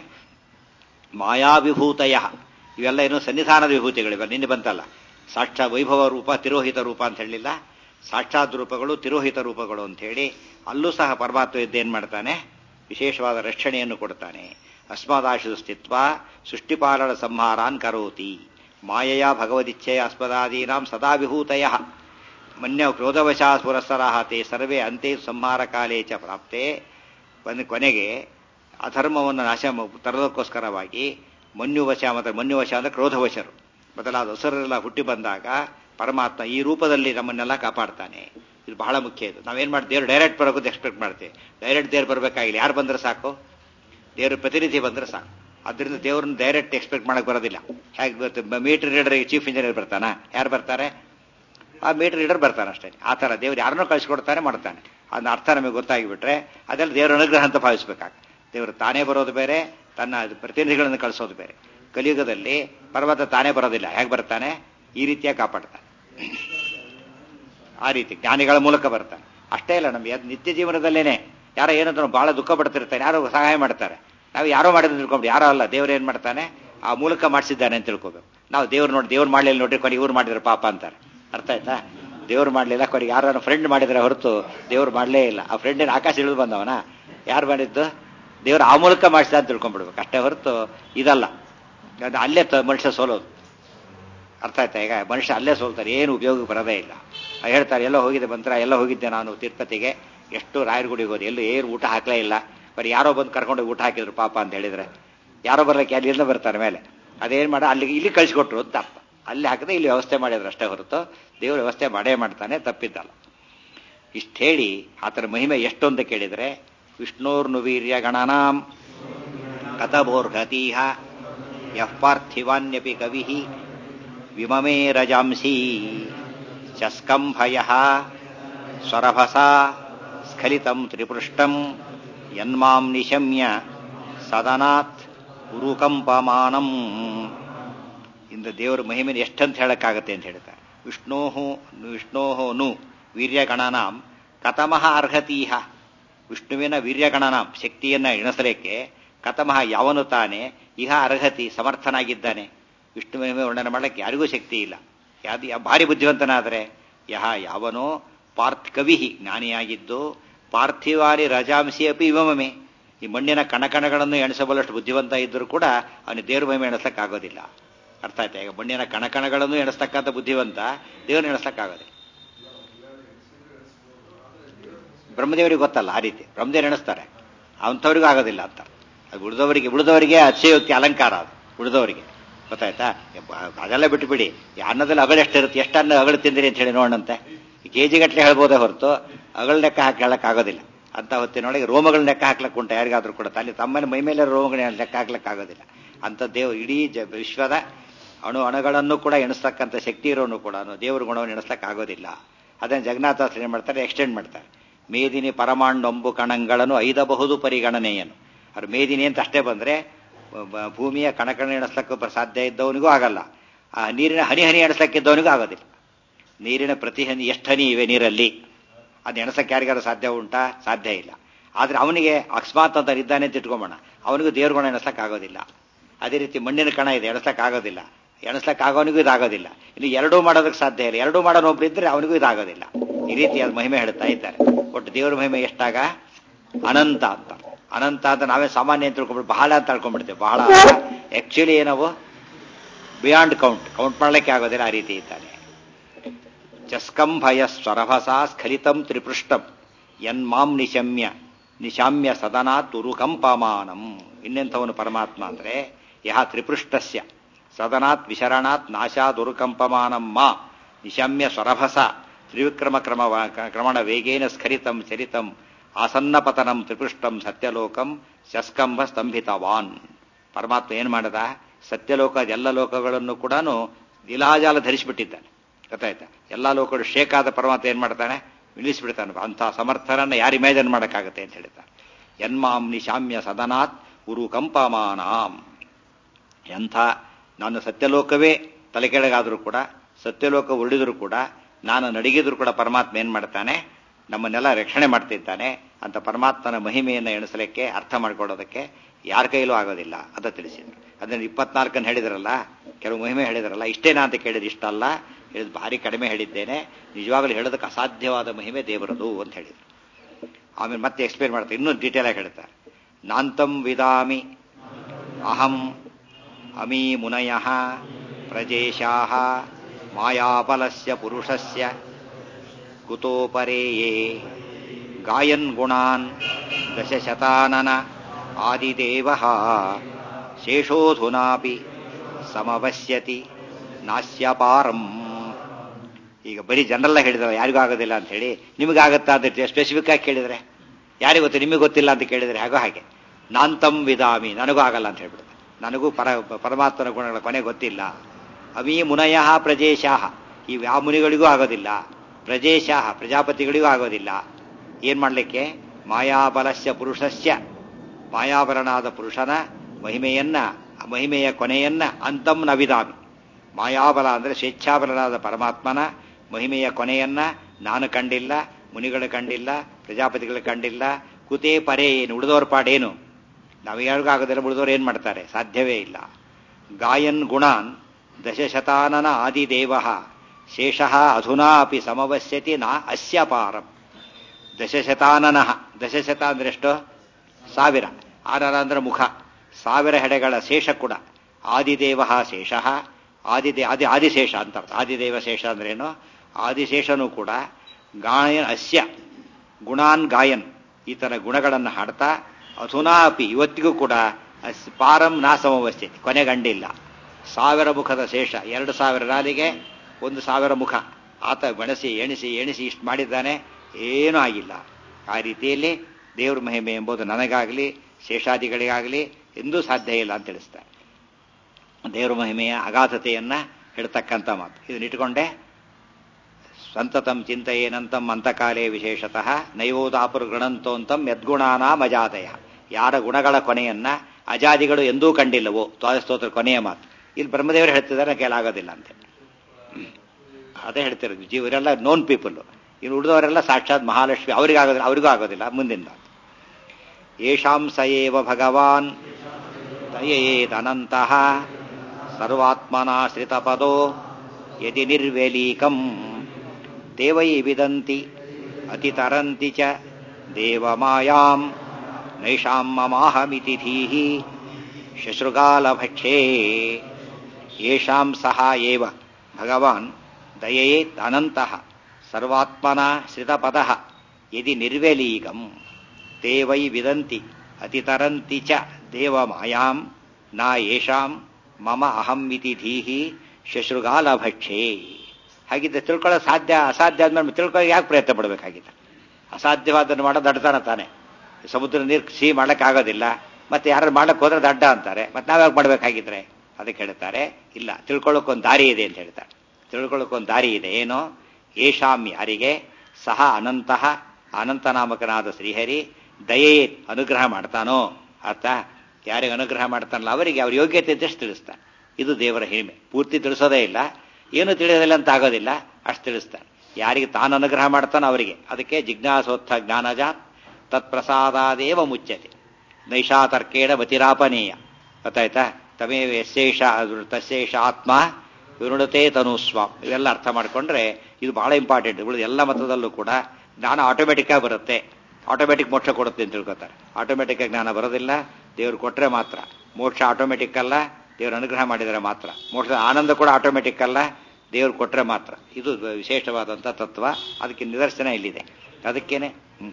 ಮಾಯಾವಿಭೂತಯ ಇವೆಲ್ಲ ಏನು ಸನ್ನಿಧಾನದ ವಿಭೂತಿಗಳಿವೆ ನಿನ್ನೆ ಬಂತಲ್ಲ ಸಾಕ್ಷಾ ವೈಭವ ರೂಪ ತಿರೋಹಿತ ರೂಪ ಅಂತ ಹೇಳಿಲ್ಲ ಸಾಕ್ಷಾತ್ ರೂಪಗಳು ತಿರೋಹಿತ ರೂಪಗಳು ಅಂತ ಹೇಳಿ ಅಲ್ಲೂ ಸಹ ಪರಮಾತ್ಮ ಇದ್ದೇನ್ ಮಾಡ್ತಾನೆ ವಿಶೇಷವಾದ ರಕ್ಷಣೆಯನ್ನು ಕೊಡ್ತಾನೆ ಅಸ್ಮದಾಶು ಸ್ಥಿತ್ವ ಸೃಷ್ಟಿಪಾಲನ ಸಂಹಾರಾನ್ ಕರೋತಿ ಮಾಯೆಯ ಭಗವದಿಚ್ಛೆಯ ಅಸ್ಮದಾದೀನಾಂ ಸದಾ ವಿಭೂತಯ ಮನ್ಯ ಕ್ರೋಧವಶಾ ಪುರಸ್ಸರಾಹ ತೇ ಸರ್ವೇ ಅಂತೆ ಸಂಹಾರ ಕಾಲೇ ಚ ಪ್ರಾಪ್ತೆ ಕೊನೆಗೆ ಅಧರ್ಮವನ್ನು ನಾಶ ತರೋದಕ್ಕೋಸ್ಕರವಾಗಿ ಮನ್ಯುವಶ ಮತ್ತು ಮನ್ಯುವಶ ಅಂದ್ರೆ ಕ್ರೋಧವಶರು ಮೊದಲಾದ ಹಸುರೆಲ್ಲ ಹುಟ್ಟಿ ಬಂದಾಗ ಪರಮಾತ್ಮ ಈ ರೂಪದಲ್ಲಿ ನಮ್ಮನ್ನೆಲ್ಲ ಕಾಪಾಡ್ತಾನೆ ಇದು ಬಹಳ ಮುಖ್ಯ ಇದು ನಾವೇನ್ ಮಾಡ್ತೀವಿ ದೇವ್ರು ಡೈರೆಕ್ಟ್ ಬರೋದು ಎಕ್ಸ್ಪೆಕ್ಟ್ ಮಾಡ್ತೀವಿ ಡೈರೆಕ್ಟ್ ದೇವ್ರು ಬರಬೇಕಾಗಿಲ್ಲ ಯಾರು ಬಂದ್ರೆ ಸಾಕು ದೇವ್ರ ಪ್ರತಿನಿಧಿ ಬಂದ್ರೆ ಸಾಕು ಅದರಿಂದ ದೇವ್ರನ್ನ ಡೈರೆಕ್ಟ್ ಎಕ್ಸ್ಪೆಕ್ಟ್ ಮಾಡಕ್ ಬರೋದಿಲ್ಲ ಹೇಗೆ ಬರುತ್ತೆ ಮೀಟರ್ ರೀಡರ್ ಚೀಫ್ ಇಂಜಿನಿಯರ್ ಬರ್ತಾನ ಯಾರು ಬರ್ತಾರೆ ಆ ಮೀಟರ್ ರೀಡರ್ ಬರ್ತಾನೆ ಅಷ್ಟೇ ಆ ಥರ ದೇವ್ರು ಯಾರನ್ನೂ ಕಳಿಸ್ಕೊಡ್ತಾನೆ ಮಾಡ್ತಾನೆ ಅದನ್ನ ಅರ್ಥ ನಮಗೆ ಗೊತ್ತಾಗಿಬಿಟ್ರೆ ಅದೆಲ್ಲ ದೇವರ ಅನುಗ್ರಹ ಅಂತ ಭಾವಿಸ್ಬೇಕಾಗ ದೇವರು ತಾನೇ ಬರೋದು ಬೇರೆ ತನ್ನ ಪ್ರತಿನಿಧಿಗಳನ್ನು ಕಳಿಸೋದು ಬೇರೆ ಕಲಿಯುಗದಲ್ಲಿ ಪರ್ವತ ತಾನೇ ಬರೋದಿಲ್ಲ ಹೇಗೆ ಬರ್ತಾನೆ ಈ ರೀತಿಯಾಗಿ ಕಾಪಾಡ್ತಾನೆ ಆ ರೀತಿ ಜ್ಞಾನಿಗಳ ಮೂಲಕ ಬರ್ತಾನೆ ಅಷ್ಟೇ ಇಲ್ಲ ನಮ್ಗೆ ನಿತ್ಯ ಜೀವನದಲ್ಲೇನೆ ಯಾರೋ ಏನಂತ ಬಹಳ ದುಃಖ ಪಡ್ತಿರ್ತಾನೆ ಯಾರೋ ಸಹಾಯ ಮಾಡ್ತಾರೆ ನಾವು ಯಾರೋ ಮಾಡಿದ್ರೆ ತಿಳ್ಕೊಂಡು ಯಾರೋ ಅಲ್ಲ ದೇವ್ರು ಏನ್ ಮಾಡ್ತಾನೆ ಆ ಮೂಲಕ ಮಾಡಿಸಿದ್ದಾನೆ ಅಂತ ತಿಳ್ಕೋಬೇಕು ನಾವು ದೇವ್ರು ನೋಡಿ ದೇವ್ರು ಮಾಡ್ಲಿಲ್ಲ ನೋಡ್ರಿ ಕೊನೆ ಇವ್ರು ಮಾಡಿದ್ರೆ ಪಾಪ ಅಂತಾರೆ ಅರ್ಥ ಆಯ್ತಾ ದೇವ್ರು ಮಾಡ್ಲಿಲ್ಲ ಕೊನೆಗೆ ಯಾರು ಫ್ರೆಂಡ್ ಮಾಡಿದ್ರೆ ಹೊರತು ದೇವ್ರು ಮಾಡಲೇ ಇಲ್ಲ ಆ ಫ್ರೆಂಡ್ ಆಕಾಶ ಇಳಿದು ಬಂದವನ ಯಾರು ಮಾಡಿದ್ದು ದೇವ್ರು ಆ ಮೂಲಕ ಮಾಡಿಸಿದ ಅಂತ ತಿಳ್ಕೊಂಡ್ಬಿಡ್ಬೇಕು ಅಷ್ಟೇ ಹೊರತು ಇದಲ್ಲ ಅಲ್ಲೇ ಮನುಷ್ಯ ಸೋಲೋದು ಅರ್ಥ ಆಯ್ತಾ ಈಗ ಮನುಷ್ಯ ಅಲ್ಲೇ ಸೋಲ್ತಾರೆ ಏನು ಉಪಯೋಗ ಬರೋದೇ ಇಲ್ಲ ಹೇಳ್ತಾರೆ ಎಲ್ಲ ಹೋಗಿದೆ ಬಂತ್ರ ಎಲ್ಲ ಹೋಗಿದ್ದೆ ನಾನು ತಿರುಪತಿಗೆ ಎಷ್ಟು ರಾಯರಗುಡಿಗೆ ಹೋದೆ ಎಲ್ಲೂ ಏನು ಊಟ ಹಾಕಲೇ ಇಲ್ಲ ಬರೀ ಯಾರೋ ಬಂದು ಕರ್ಕೊಂಡು ಊಟ ಹಾಕಿದ್ರು ಪಾಪ ಅಂತ ಹೇಳಿದ್ರೆ ಯಾರೋ ಬರ್ಲಿಕ್ಕೆ ಅಲ್ಲಿಂದ ಬರ್ತಾರೆ ಮೇಲೆ ಅದೇನ್ ಮಾಡ ಅಲ್ಲಿಗೆ ಇಲ್ಲಿ ಕಳಿಸ್ಕೊಟ್ರು ತಪ್ಪ ಅಲ್ಲಿ ಹಾಕಿದ್ರೆ ಇಲ್ಲಿ ವ್ಯವಸ್ಥೆ ಮಾಡಿದ್ರು ಅಷ್ಟೇ ಹೊರತು ದೇವ್ರ ವ್ಯವಸ್ಥೆ ಮಾಡೇ ಮಾಡ್ತಾನೆ ತಪ್ಪಿದ್ದಲ್ಲ ಇಷ್ಟು ಹೇಳಿ ಆತನ ಮಹಿಮೆ ಎಷ್ಟು ಅಂತ ಕೇಳಿದ್ರೆ ವಿಷ್ಣೋರ್ನು ವೀರ್ಯ ಗಣನಾಂ ಕಥಬೋರ್ಘತೀಹ ಯಃ ಪಾರ್ಥಿವಾನ್ಯಪಿ ಕವಿ ವಿಮಮೇ ರಜಾಂಸಿ ಚಸ್ಕಂಭಯ ಸ್ವರಭಸಾ ಸ್ಖಲಿತಂ ತ್ರಿಪೃಷ್ಟಂ ಯನ್ಮಾಂ ನಿಶಮ್ಯ ಸದನಾತ್ ಉರುಕಂಪಮಾನಂ ಇಂದ ದೇವರ ಮಹಿಮೆನ ಎಷ್ಟಂತ ಹೇಳಕ್ಕಾಗತ್ತೆ ಅಂತ ಹೇಳ್ತಾರೆ ವಿಷ್ಣೋಹು ವಿಷ್ಣೋಹೋ ನು ವೀರ್ಯಗಣನಾಂ ಕತಮಃ ಅರ್ಹತೀಹ ವಿಷ್ಣುವಿನ ವೀರ್ಯಗಣನಾಂ ಶಕ್ತಿಯನ್ನ ಎಣಿಸಲಿಕ್ಕೆ ಕತಮಃ ಯಾವನು ತಾನೇ ಇಹ ಅರ್ಹತಿ ಸಮರ್ಥನಾಗಿದ್ದಾನೆ ವಿಷ್ಣು ಮಹಿಮೆ ವರ್ಣನೆ ಮಾಡಲಿಕ್ಕೆ ಯಾರಿಗೂ ಶಕ್ತಿ ಇಲ್ಲ ಯಾವ್ದು ಯಾವ ಭಾರಿ ಬುದ್ಧಿವಂತನಾದರೆ ಯಹ ಯಾವನೋ ಪಾರ್ಥ್ ಕವಿ ಜ್ಞಾನಿಯಾಗಿದ್ದು ಪಾರ್ಥಿವಾರಿ ರಜಾಂಸಿ ಅಪಿ ಇವಮಮೆ ಈ ಮಣ್ಣಿನ ಕಣಕಣಗಳನ್ನು ಎಣಿಸಬಲ್ಲಷ್ಟು ಬುದ್ಧಿವಂತ ಇದ್ದರೂ ಕೂಡ ಅವನಿಗೆ ದೇವ್ರ ಮಹಿಮೆ ಎಣಿಸಕ್ಕಾಗೋದಿಲ್ಲ ಅರ್ಥ ಆಯ್ತಾ ಈಗ ಮಣ್ಣಿನ ಕಣಕಣಗಳನ್ನು ಎಣಿಸ್ತಕ್ಕಂಥ ಬುದ್ಧಿವಂತ ದೇವ್ರನ್ನ ಎಣಿಸಕ್ಕಾಗೋದಿಲ್ಲ ಬ್ರಹ್ಮದೇವರಿಗೆ ಗೊತ್ತಲ್ಲ ಆ ರೀತಿ ಬ್ರಹ್ಮದೇವರು ಎಣಿಸ್ತಾರೆ ಅಂಥವ್ರಿಗೂ ಆಗೋದಿಲ್ಲ ಅಂತ ಅದು ಉಳಿದವರಿಗೆ ಉಳಿದವರಿಗೆ ಅತಿಶಯೋಕ್ತಿ ಅಲಂಕಾರ ಅದು ಉಳಿದವರಿಗೆ ಗೊತ್ತಾಯ್ತಾ ಅದೆಲ್ಲ ಬಿಟ್ಟುಬಿಡಿ ಅನ್ನದಲ್ಲಿ ಅಗಳು ಎಷ್ಟಿರುತ್ತೆ ಎಷ್ಟು ಅನ್ನ ಅಗಳು ತಿಂದಿರಿ ಅಂತ ಹೇಳಿ ನೋಡಂತೆ ಕೆ ಜಿ ಗಟ್ಟಲೆ ಹೇಳ್ಬೋದೇ ಹೊರತು ಅಗಳ ಲೆಕ್ಕ ಹಾಕಿ ಹೇಳಕ್ಕಾಗೋದಿಲ್ಲ ಅಂತ ಹೊತ್ತಿನೊಳಗೆ ರೋಮಗಳ ಲೆಕ್ಕ ಹಾಕ್ಲಕ್ಕೆ ಉಂಟು ಯಾರಿಗಾದ್ರೂ ಕೂಡ ಅಲ್ಲಿ ತಮ್ಮನ ಮೈ ಮೇಲೆ ರೋಮಗಳ ಲೆಕ್ಕ ಹಾಕ್ಲಕ್ಕಾಗೋದಿಲ್ಲ ಅಂತ ದೇವ್ ಇಡೀ ಜ ವಿಶ್ವದ ಅಣು ಅಣುಗಳನ್ನು ಕೂಡ ಎಣಿಸ್ತಕ್ಕಂಥ ಶಕ್ತಿ ಇರೋನು ಕೂಡ ದೇವ್ರ ಗುಣವನ್ನು ಎಣಿಸ್ತಕ್ಕಾಗೋದಿಲ್ಲ ಅದನ್ನು ಜಗನ್ನಾಥಾಸ್ತ್ರ ಏನು ಮಾಡ್ತಾರೆ ಎಕ್ಸ್ಟೆಂಡ್ ಮಾಡ್ತಾರೆ ಮೇದಿನಿ ಪರಮಾಂಡೊಂಬು ಕಣಗಳನ್ನು ಐದಬಹುದು ಪರಿಗಣನೆಯನ್ನು ಅವ್ರು ಮೇದಿನಿ ಅಂತ ಅಷ್ಟೇ ಬಂದರೆ ಭೂಮಿಯ ಕಣಕಣ ಎಣಿಸ್ಲಕ್ಕೆ ಸಾಧ್ಯ ಇದ್ದವನಿಗೂ ಆಗಲ್ಲ ಆ ನೀರಿನ ಹನಿ ಹನಿ ಎಣಿಸ್ಲಕ್ಕಿದ್ದವನಿಗೂ ಆಗೋದಿಲ್ಲ ನೀರಿನ ಪ್ರತಿ ಹನಿ ಎಷ್ಟು ಹನಿ ಇವೆ ನೀರಲ್ಲಿ ಅದು ಎಣಸಕ್ಕೆ ಯಾರಿಗಾರು ಸಾಧ್ಯ ಉಂಟಾ ಸಾಧ್ಯ ಇಲ್ಲ ಆದರೆ ಅವನಿಗೆ ಅಕಸ್ಮಾತ್ ಅಂತ ಇದ್ದಾನೆ ಅಂತ ಇಟ್ಕೊಂಬೋಣ ಅವನಿಗೂ ದೇವ್ರ ಗುಣ ಎಣಿಸಕ್ಕೆ ಆಗೋದಿಲ್ಲ ಅದೇ ರೀತಿ ಮಣ್ಣಿನ ಕಣ ಇದೆ ಎಣಿಸಕ್ಕೆ ಆಗೋದಿಲ್ಲ ಎಣಿಸ್ಲಕ್ಕೆ ಆಗೋನಿಗೂ ಇದಾಗೋದಿಲ್ಲ ಇನ್ನು ಎರಡೂ ಮಾಡೋದಕ್ಕೆ ಸಾಧ್ಯ ಇಲ್ಲ ಎರಡೂ ಮಾಡೋನೊಬ್ರು ಇದ್ರೆ ಅವನಿಗೂ ಇದಾಗೋದಿಲ್ಲ ಈ ರೀತಿ ಅದು ಮಹಿಮೆ ಹೇಳ್ತಾ ಇದ್ದಾರೆ ಒಟ್ಟು ದೇವ್ರ ಮಹಿಮೆ ಎಷ್ಟಾಗ ಅನಂತ ಅಂತ ಅನಂತ ಅಂತ ನಾವೇ ಸಾಮಾನ್ಯ ಅಂತ ತಿಳ್ಕೊಂಡ್ಬಿಟ್ಟು ಬಹಳ ಅಂತ ತಿಳ್ಕೊಂಡ್ಬಿಡ್ತೇವೆ ಬಹಳ ಆಕ್ಚುಲಿ ಏನವು ಬಿಯಾಂಡ್ ಕೌಂಟ್ ಕೌಂಟ್ ಮಾಡ್ಲಿಕ್ಕೆ ಆಗೋದಿಲ್ಲ ಆ ರೀತಿ ಇದ್ದಾನೆ ಚಸ್ಕಂಭಯ ಸ್ವರಭಸಾ ಸ್ಖಲಿತಂ ತ್ರಿಪೃಷ್ಟಂ ಯನ್ಮಾಂ ನಿಶಮ್ಯ ನಿಶಾಮ್ಯ ಸದನಾತ್ ಉರುಕಂಪಮಾನಂ ಇನ್ನೆಂಥವನು ಪರಮಾತ್ಮ ಅಂದ್ರೆ ಯಹ ತ್ರಿಪೃಷ್ಟಸ್ಯ ಸದನಾತ್ ವಿಶರಣಾತ್ ನಾಶಾದುರುಕಂಪಮಾನಂ ಮಾ ನಿಶಮ್ಯ ಸ್ವರಭಸ ತ್ರಿವಿಕ್ರಮ ಕ್ರಮ ಕ್ರಮಣ ವೇಗೇನ ಸ್ಖಲಿತಂ ಚರಿತಂ ಆಸನ್ನಪತನಂ ತ್ರಿಪೃಷ್ಟಂ ಸತ್ಯಲೋಕಂ ಶಸ್ಕಂಭ ಸ್ತಂಭಿತವಾನ್ ಪರಮಾತ್ಮ ಏನ್ ಮಾಡದ ಸತ್ಯಲೋಕ ಎಲ್ಲ ಲೋಕಗಳನ್ನು ಕೂಡ ಲೀಲಾಜಾಲ ಧರಿಸಿಬಿಟ್ಟಿದ್ದಾನೆ ಗೊತ್ತಾಯ್ತಾ ಎಲ್ಲ ಲೋಕಗಳು ಶೇಕಾದ ಪರಮಾತ್ಮ ಏನ್ ಮಾಡ್ತಾನೆ ನಿಲ್ಲಿಸ್ಬಿಡ್ತಾನೆ ಅಂಥ ಸಮರ್ಥರನ್ನ ಯಾರು ಇಮ್ಯಾಜಿನ್ ಮಾಡೋಕ್ಕಾಗತ್ತೆ ಅಂತ ಹೇಳ್ತಾನೆ ಯನ್ಮಾಂ ನಿಶಾಮ್ಯ ಸದನಾತ್ ಉರು ಕಂಪಮಾನಾಂ ಎಂಥ ನಾನು ಸತ್ಯಲೋಕವೇ ತಲೆ ಕೆಳಗಾದರೂ ಕೂಡ ಸತ್ಯಲೋಕ ಉರುಳಿದ್ರು ಕೂಡ ನಾನು ನಡಿಗಿದ್ರು ಕೂಡ ಪರಮಾತ್ಮ ಏನ್ ಮಾಡ್ತಾನೆ ನಮ್ಮನ್ನೆಲ್ಲ ರಕ್ಷಣೆ ಮಾಡ್ತಿದ್ದಾನೆ ಅಂತ ಪರಮಾತ್ಮನ ಮಹಿಮೆಯನ್ನು ಎಣಿಸಲಿಕ್ಕೆ ಅರ್ಥ ಮಾಡ್ಕೊಳ್ಳೋದಕ್ಕೆ ಯಾರ ಕೈಲೂ ಆಗೋದಿಲ್ಲ ಅಂತ ತಿಳಿಸಿದ್ರು ಅದನ್ನು ಇಪ್ಪತ್ನಾಲ್ಕನ್ನು ಹೇಳಿದ್ರಲ್ಲ ಕೆಲವು ಮಹಿಮೆ ಹೇಳಿದ್ರಲ್ಲ ಇಷ್ಟೇನಾ ಅಂತ ಕೇಳಿದ ಇಷ್ಟಲ್ಲ ಹೇಳಿದ್ ಭಾರಿ ಕಡಿಮೆ ಹೇಳಿದ್ದೇನೆ ನಿಜವಾಗ್ಲೂ ಹೇಳೋದಕ್ಕೆ ಅಸಾಧ್ಯವಾದ ಮಹಿಮೆ ದೇವರದು ಅಂತ ಹೇಳಿದ್ರು ಆಮೇಲೆ ಮತ್ತೆ ಎಕ್ಸ್ಪ್ಲೇನ್ ಮಾಡ್ತಾರೆ ಇನ್ನೂ ಡೀಟೇಲ್ ಆಗಿ ಹೇಳ್ತಾರೆ ನಾಂತಂ ವಿದಾಮಿ ಅಹಂ ಅಮೀ ಮುನಯ ಪ್ರಜೇಶಾ ಮಾಯಾಬಲಸ್ಯ ಪುರುಷಸ್ಯ ಕುತೋಪರೇಯೇ ಗಾಯನ್ ಗುಣಾನ್ ದಶಶತಾನನ ಆದಿದೇವ ಶೇಷೋಧುನಾಪಿ ಸಮವಶ್ಯತಿ ನಾಸ್ಯಪಾರಂ ಈಗ ಬರೀ ಜನರಲ್ಲ ಹೇಳಿದ್ರೆ ಯಾರಿಗೂ ಆಗೋದಿಲ್ಲ ಅಂತ ಹೇಳಿ ನಿಮಗಾಗತ್ತಾ ಅಂತ ಸ್ಪೆಸಿಫಿಕ್ ಆಗಿ ಕೇಳಿದ್ರೆ ಯಾರಿಗೂ ಗೊತ್ತು ನಿಮಗೆ ಗೊತ್ತಿಲ್ಲ ಅಂತ ಕೇಳಿದ್ರೆ ಹಾಗೋ ಹಾಗೆ ನಾಂತಂ ವಿಧಾಮಿ ನನಗೂ ಆಗಲ್ಲ ಅಂತ ಹೇಳ್ಬಿಡುತ್ತೆ ನನಗೂ ಪರ ಪರಮಾತ್ಮನ ಗುಣಗಳ ಕೊನೆ ಗೊತ್ತಿಲ್ಲ ಅಮೀ ಮುನಯ ಪ್ರಜೇಶಾಹ ಈ ಯಾವ ಮುನಿಗಳಿಗೂ ಆಗೋದಿಲ್ಲ ಪ್ರಜೇಶಾಹ ಪ್ರಜಾಪತಿಗಳಿಗೂ ಆಗೋದಿಲ್ಲ ಏನ್ ಮಾಡ್ಲಿಕ್ಕೆ ಮಾಯಾಬಲಸ್ಯ ಪುರುಷಸ್ಯ ಮಾಯಾಬಲನಾದ ಪುರುಷನ ಮಹಿಮೆಯನ್ನ ಮಹಿಮೆಯ ಕೊನೆಯನ್ನ ಅಂತಂ ನವಿದಾಮಿ ಮಾಯಾಬಲ ಅಂದ್ರೆ ಸ್ವೇಚ್ಛಾಬಲನಾದ ಪರಮಾತ್ಮನ ಮಹಿಮೆಯ ಕೊನೆಯನ್ನ ನಾನು ಕಂಡಿಲ್ಲ ಮುನಿಗಳು ಕಂಡಿಲ್ಲ ಪ್ರಜಾಪತಿಗಳು ಕಂಡಿಲ್ಲ ಕುತೇ ಪರೇ ಏನು ಉಳಿದವ್ರ ಪಾಡೇನು ನಾವು ಯಾರಿಗೂ ಆಗೋದಿಲ್ಲ ಉಳಿದವ್ರು ಏನ್ ಮಾಡ್ತಾರೆ ಸಾಧ್ಯವೇ ಇಲ್ಲ ಗಾಯನ್ ಗುಣಾನ್ ದಶಶತಾನನ ಆದಿದೇವ ಶೇಷಃ ಅಧುನಾ ಅಪಿ ಸಮವಶ್ಯತಿ ನಾ ಅಸ್ಯ ಪಾರಂ ದಶಶತಾನನ ದಶಶತ ಅಂದ್ರೆ ಎಷ್ಟು ಸಾವಿರ ಆನನ ಅಂದ್ರೆ ಮುಖ ಸಾವಿರ ಹೆಡೆಗಳ ಶೇಷ ಕೂಡ ಆದಿದೇವ ಶೇಷ ಆದಿದೇ ಆದಿ ಆದಿಶೇಷ ಅಂತ ಆದಿದೇವ ಶೇಷ ಅಂದ್ರೇನು ಆದಿಶೇಷನೂ ಕೂಡ ಗಾಯನ್ ಅಸ್ಯ ಗುಣಾನ್ ಗಾಯನ್ ಈ ತರ ಗುಣಗಳನ್ನು ಹಾಡ್ತಾ ಅಧುನಾ ಅಪಿ ಇವತ್ತಿಗೂ ಕೂಡ ಅಸ್ ಪಾರಂ ನಾ ಸಮವಸ್ಥಿತಿ ಕೊನೆಗಂಡಿಲ್ಲ ಸಾವಿರ ಮುಖದ ಶೇಷ ಎರಡು ಸಾವಿರ ನಾಲಿಗೆ ಒಂದು ಸಾವಿರ ಮುಖ ಆತ ಬೆಳೆಸಿ ಎಣಿಸಿ ಎಣಿಸಿ ಇಷ್ಟು ಮಾಡಿದ್ದಾನೆ ಏನೂ ಆಗಿಲ್ಲ ಆ ರೀತಿಯಲ್ಲಿ ದೇವ್ರ ಮಹಿಮೆ ಎಂಬುದು ನನಗಾಗಲಿ ಶೇಷಾದಿಗಳಿಗಾಗಲಿ ಎಂದೂ ಸಾಧ್ಯ ಇಲ್ಲ ಅಂತ ತಿಳಿಸ್ತಾರೆ ದೇವರ ಮಹಿಮೆಯ ಅಗಾಧತೆಯನ್ನ ಹೇಳ್ತಕ್ಕಂಥ ಮಾತು ಇದನ್ನ ಇಟ್ಕೊಂಡೆ ಸಂತತಂ ಚಿಂತೆಯೇನಂತಂ ಅಂತಕಾಲೇ ವಿಶೇಷತಃ ನೈವೋದಾಪುರ ಗಣಂತೋಂತಂ ಯದ್ಗುಣಾನಾಂ ಅಜಾದಯ ಯಾರ ಗುಣಗಳ ಕೊನೆಯನ್ನ ಅಜಾದಿಗಳು ಎಂದೂ ಕಂಡಿಲ್ಲವೋ ಸ್ತೋತ್ರ ಕೊನೆಯ ಮಾತು ಇಲ್ಲಿ ಬ್ರಹ್ಮದೇವರು ಹೇಳ್ತಿದ್ದಾರೆ ಕೈಲಾಗೋದಿಲ್ಲ ಅಂತ ಅದೇ ಹೇಳ್ತಿರೋದು ಜೀವ ಇವರೆಲ್ಲ ನೋನ್ ಪೀಪಲ್ ಇನ್ನು ಉಳಿದವರೆಲ್ಲ ಸಾಕ್ಷಾತ್ ಮಹಾಲಕ್ಷ್ಮಿ ಅವರಿಗಾಗೋದಿಲ್ಲ ಅವರಿಗೂ ಆಗೋದಿಲ್ಲ ಮುಂದಿನ ಯೇಷಾಂ ಸ ಏವ ಭಗವಾನ್ ದಯೇದನಂತಹ ಸರ್ವಾತ್ಮನಾಶ್ರಿತಪದೋ ಯದಿ ನಿರ್ವೆಲೀಕಂ ದೇವೈ ವಿದಂತಿ ಅತಿತರಂತಿ ಚ ದೇವಮಾಯಾಂ ನೈಷಾಂ ಮಮಾಹಮಿತಿ ಧೀಹಿ ಶಶ್ರುಗಾಲಭಕ್ಷೇ ಯೇಷಾಂ ಸಹ ಏವ ಭಗವಾನ್ ದಯೇತ್ ಅನಂತಃ ಸರ್ವಾತ್ಮನ ಶ್ರಿತಪದಃ ಯದಿ ನಿರ್ವೆಲೀಗಂ ತೇ ವೈ ವಿದಂತಿ ಅತಿತರಂತಿ ಚ ದೇವಮಾಯಾಂ ನ ಯೇಷಾಂ ಮಮ ಅಹಂ ಇತಿ ಧೀಹಿ ಶಶ್ರುಗಾಲಭಕ್ಷೇ ಹಾಗಿದ್ದರೆ ತಿಳ್ಕೊಳ್ಳೋ ಸಾಧ್ಯ ಅಸಾಧ್ಯ ಆದ್ಮೇಲೆ ತಿಳ್ಕೊಳ್ಳೋ ಯಾಕೆ ಪ್ರಯತ್ನ ಪಡಬೇಕಾಗಿತ್ತು ಅಸಾಧ್ಯವಾದನ್ನು ಮಾಡೋದು ದಡ್ತಾನ ತಾನೆ ಸಮುದ್ರ ನೀರು ಸಿಹಿ ಮಾಡೋಕ್ಕಾಗೋದಿಲ್ಲ ಮತ್ತೆ ಯಾರು ಮಾಡಕ್ಕೆ ಹೋದ್ರೆ ದಡ್ಡ ಅಂತಾರೆ ಮತ್ತೆ ನಾವ್ಯಾಕೆ ಮಾಡಬೇಕಾಗಿದ್ರೆ ಅದಕ್ಕೆ ಹೇಳ್ತಾರೆ ಇಲ್ಲ ತಿಳ್ಕೊಳ್ಳೋಕ್ಕೊಂದು ದಾರಿ ಇದೆ ಅಂತ ಹೇಳ್ತಾರೆ ತಿಳ್ಕೊಳ್ಳೋಕ್ಕೊಂದು ದಾರಿ ಇದೆ ಏನು ಏಷಾಮ್ ಯಾರಿಗೆ ಸಹ ಅನಂತಹ ಅನಂತನಾಮಕನಾದ ಶ್ರೀಹರಿ ದಯೇ ಅನುಗ್ರಹ ಮಾಡ್ತಾನೋ ಅರ್ಥ ಯಾರಿಗೆ ಅನುಗ್ರಹ ಮಾಡ್ತಾನಲ್ಲ ಅವರಿಗೆ ಅವ್ರ ಯೋಗ್ಯತೆ ಇದ್ದಷ್ಟು ತಿಳಿಸ್ತಾನೆ ಇದು ದೇವರ ಹಿರಿಮೆ ಪೂರ್ತಿ ತಿಳಿಸೋದೇ ಇಲ್ಲ ಏನು ತಿಳಿಯೋದಿಲ್ಲ ಅಂತ ಆಗೋದಿಲ್ಲ ಅಷ್ಟು ತಿಳಿಸ್ತಾನೆ ಯಾರಿಗೆ ತಾನು ಅನುಗ್ರಹ ಮಾಡ್ತಾನೋ ಅವರಿಗೆ ಅದಕ್ಕೆ ಜಿಜ್ಞಾಸೋತ್ಥ ಜ್ಞಾನಜಾತ್ ತತ್ಪ್ರಸಾದಾದೇವ ಮುಚ್ಚತೆ ನೈಷಾತರ್ಕೇಣ ಮತಿರಾಪನೇಯ ಗೊತ್ತಾಯ್ತಾ ತಮೇವ ಯಶೇಷ ತಶೇಷ ಆತ್ಮ ವಿರುಣತೆ ತನು ಸ್ವಾಮ್ ಇವೆಲ್ಲ ಅರ್ಥ ಮಾಡಿಕೊಂಡ್ರೆ ಇದು ಬಹಳ ಇಂಪಾರ್ಟೆಂಟ್ ಉಳಿದ ಎಲ್ಲ ಮತದಲ್ಲೂ ಕೂಡ ಜ್ಞಾನ ಆಟೋಮೆಟಿಕ್ ಆಗಿ ಬರುತ್ತೆ ಆಟೋಮೆಟಿಕ್ ಮೋಕ್ಷ ಕೊಡುತ್ತೆ ಅಂತ ತಿಳ್ಕೊತಾರೆ ಆಟೋಮೆಟಿಕ್ ಆಗಿ ಜ್ಞಾನ ಬರೋದಿಲ್ಲ ದೇವ್ರು ಕೊಟ್ರೆ ಮಾತ್ರ ಮೋಕ್ಷ ಆಟೋಮೆಟಿಕ್ ಅಲ್ಲ ದೇವ್ರ ಅನುಗ್ರಹ ಮಾಡಿದರೆ ಮಾತ್ರ ಮೋಕ್ಷದ ಆನಂದ ಕೂಡ ಆಟೋಮೆಟಿಕ್ ಅಲ್ಲ ದೇವ್ರು ಕೊಟ್ರೆ ಮಾತ್ರ ಇದು ವಿಶೇಷವಾದಂಥ ತತ್ವ ಅದಕ್ಕೆ ನಿದರ್ಶನ ಇಲ್ಲಿದೆ ಅದಕ್ಕೇನೆ ಹ್ಮ್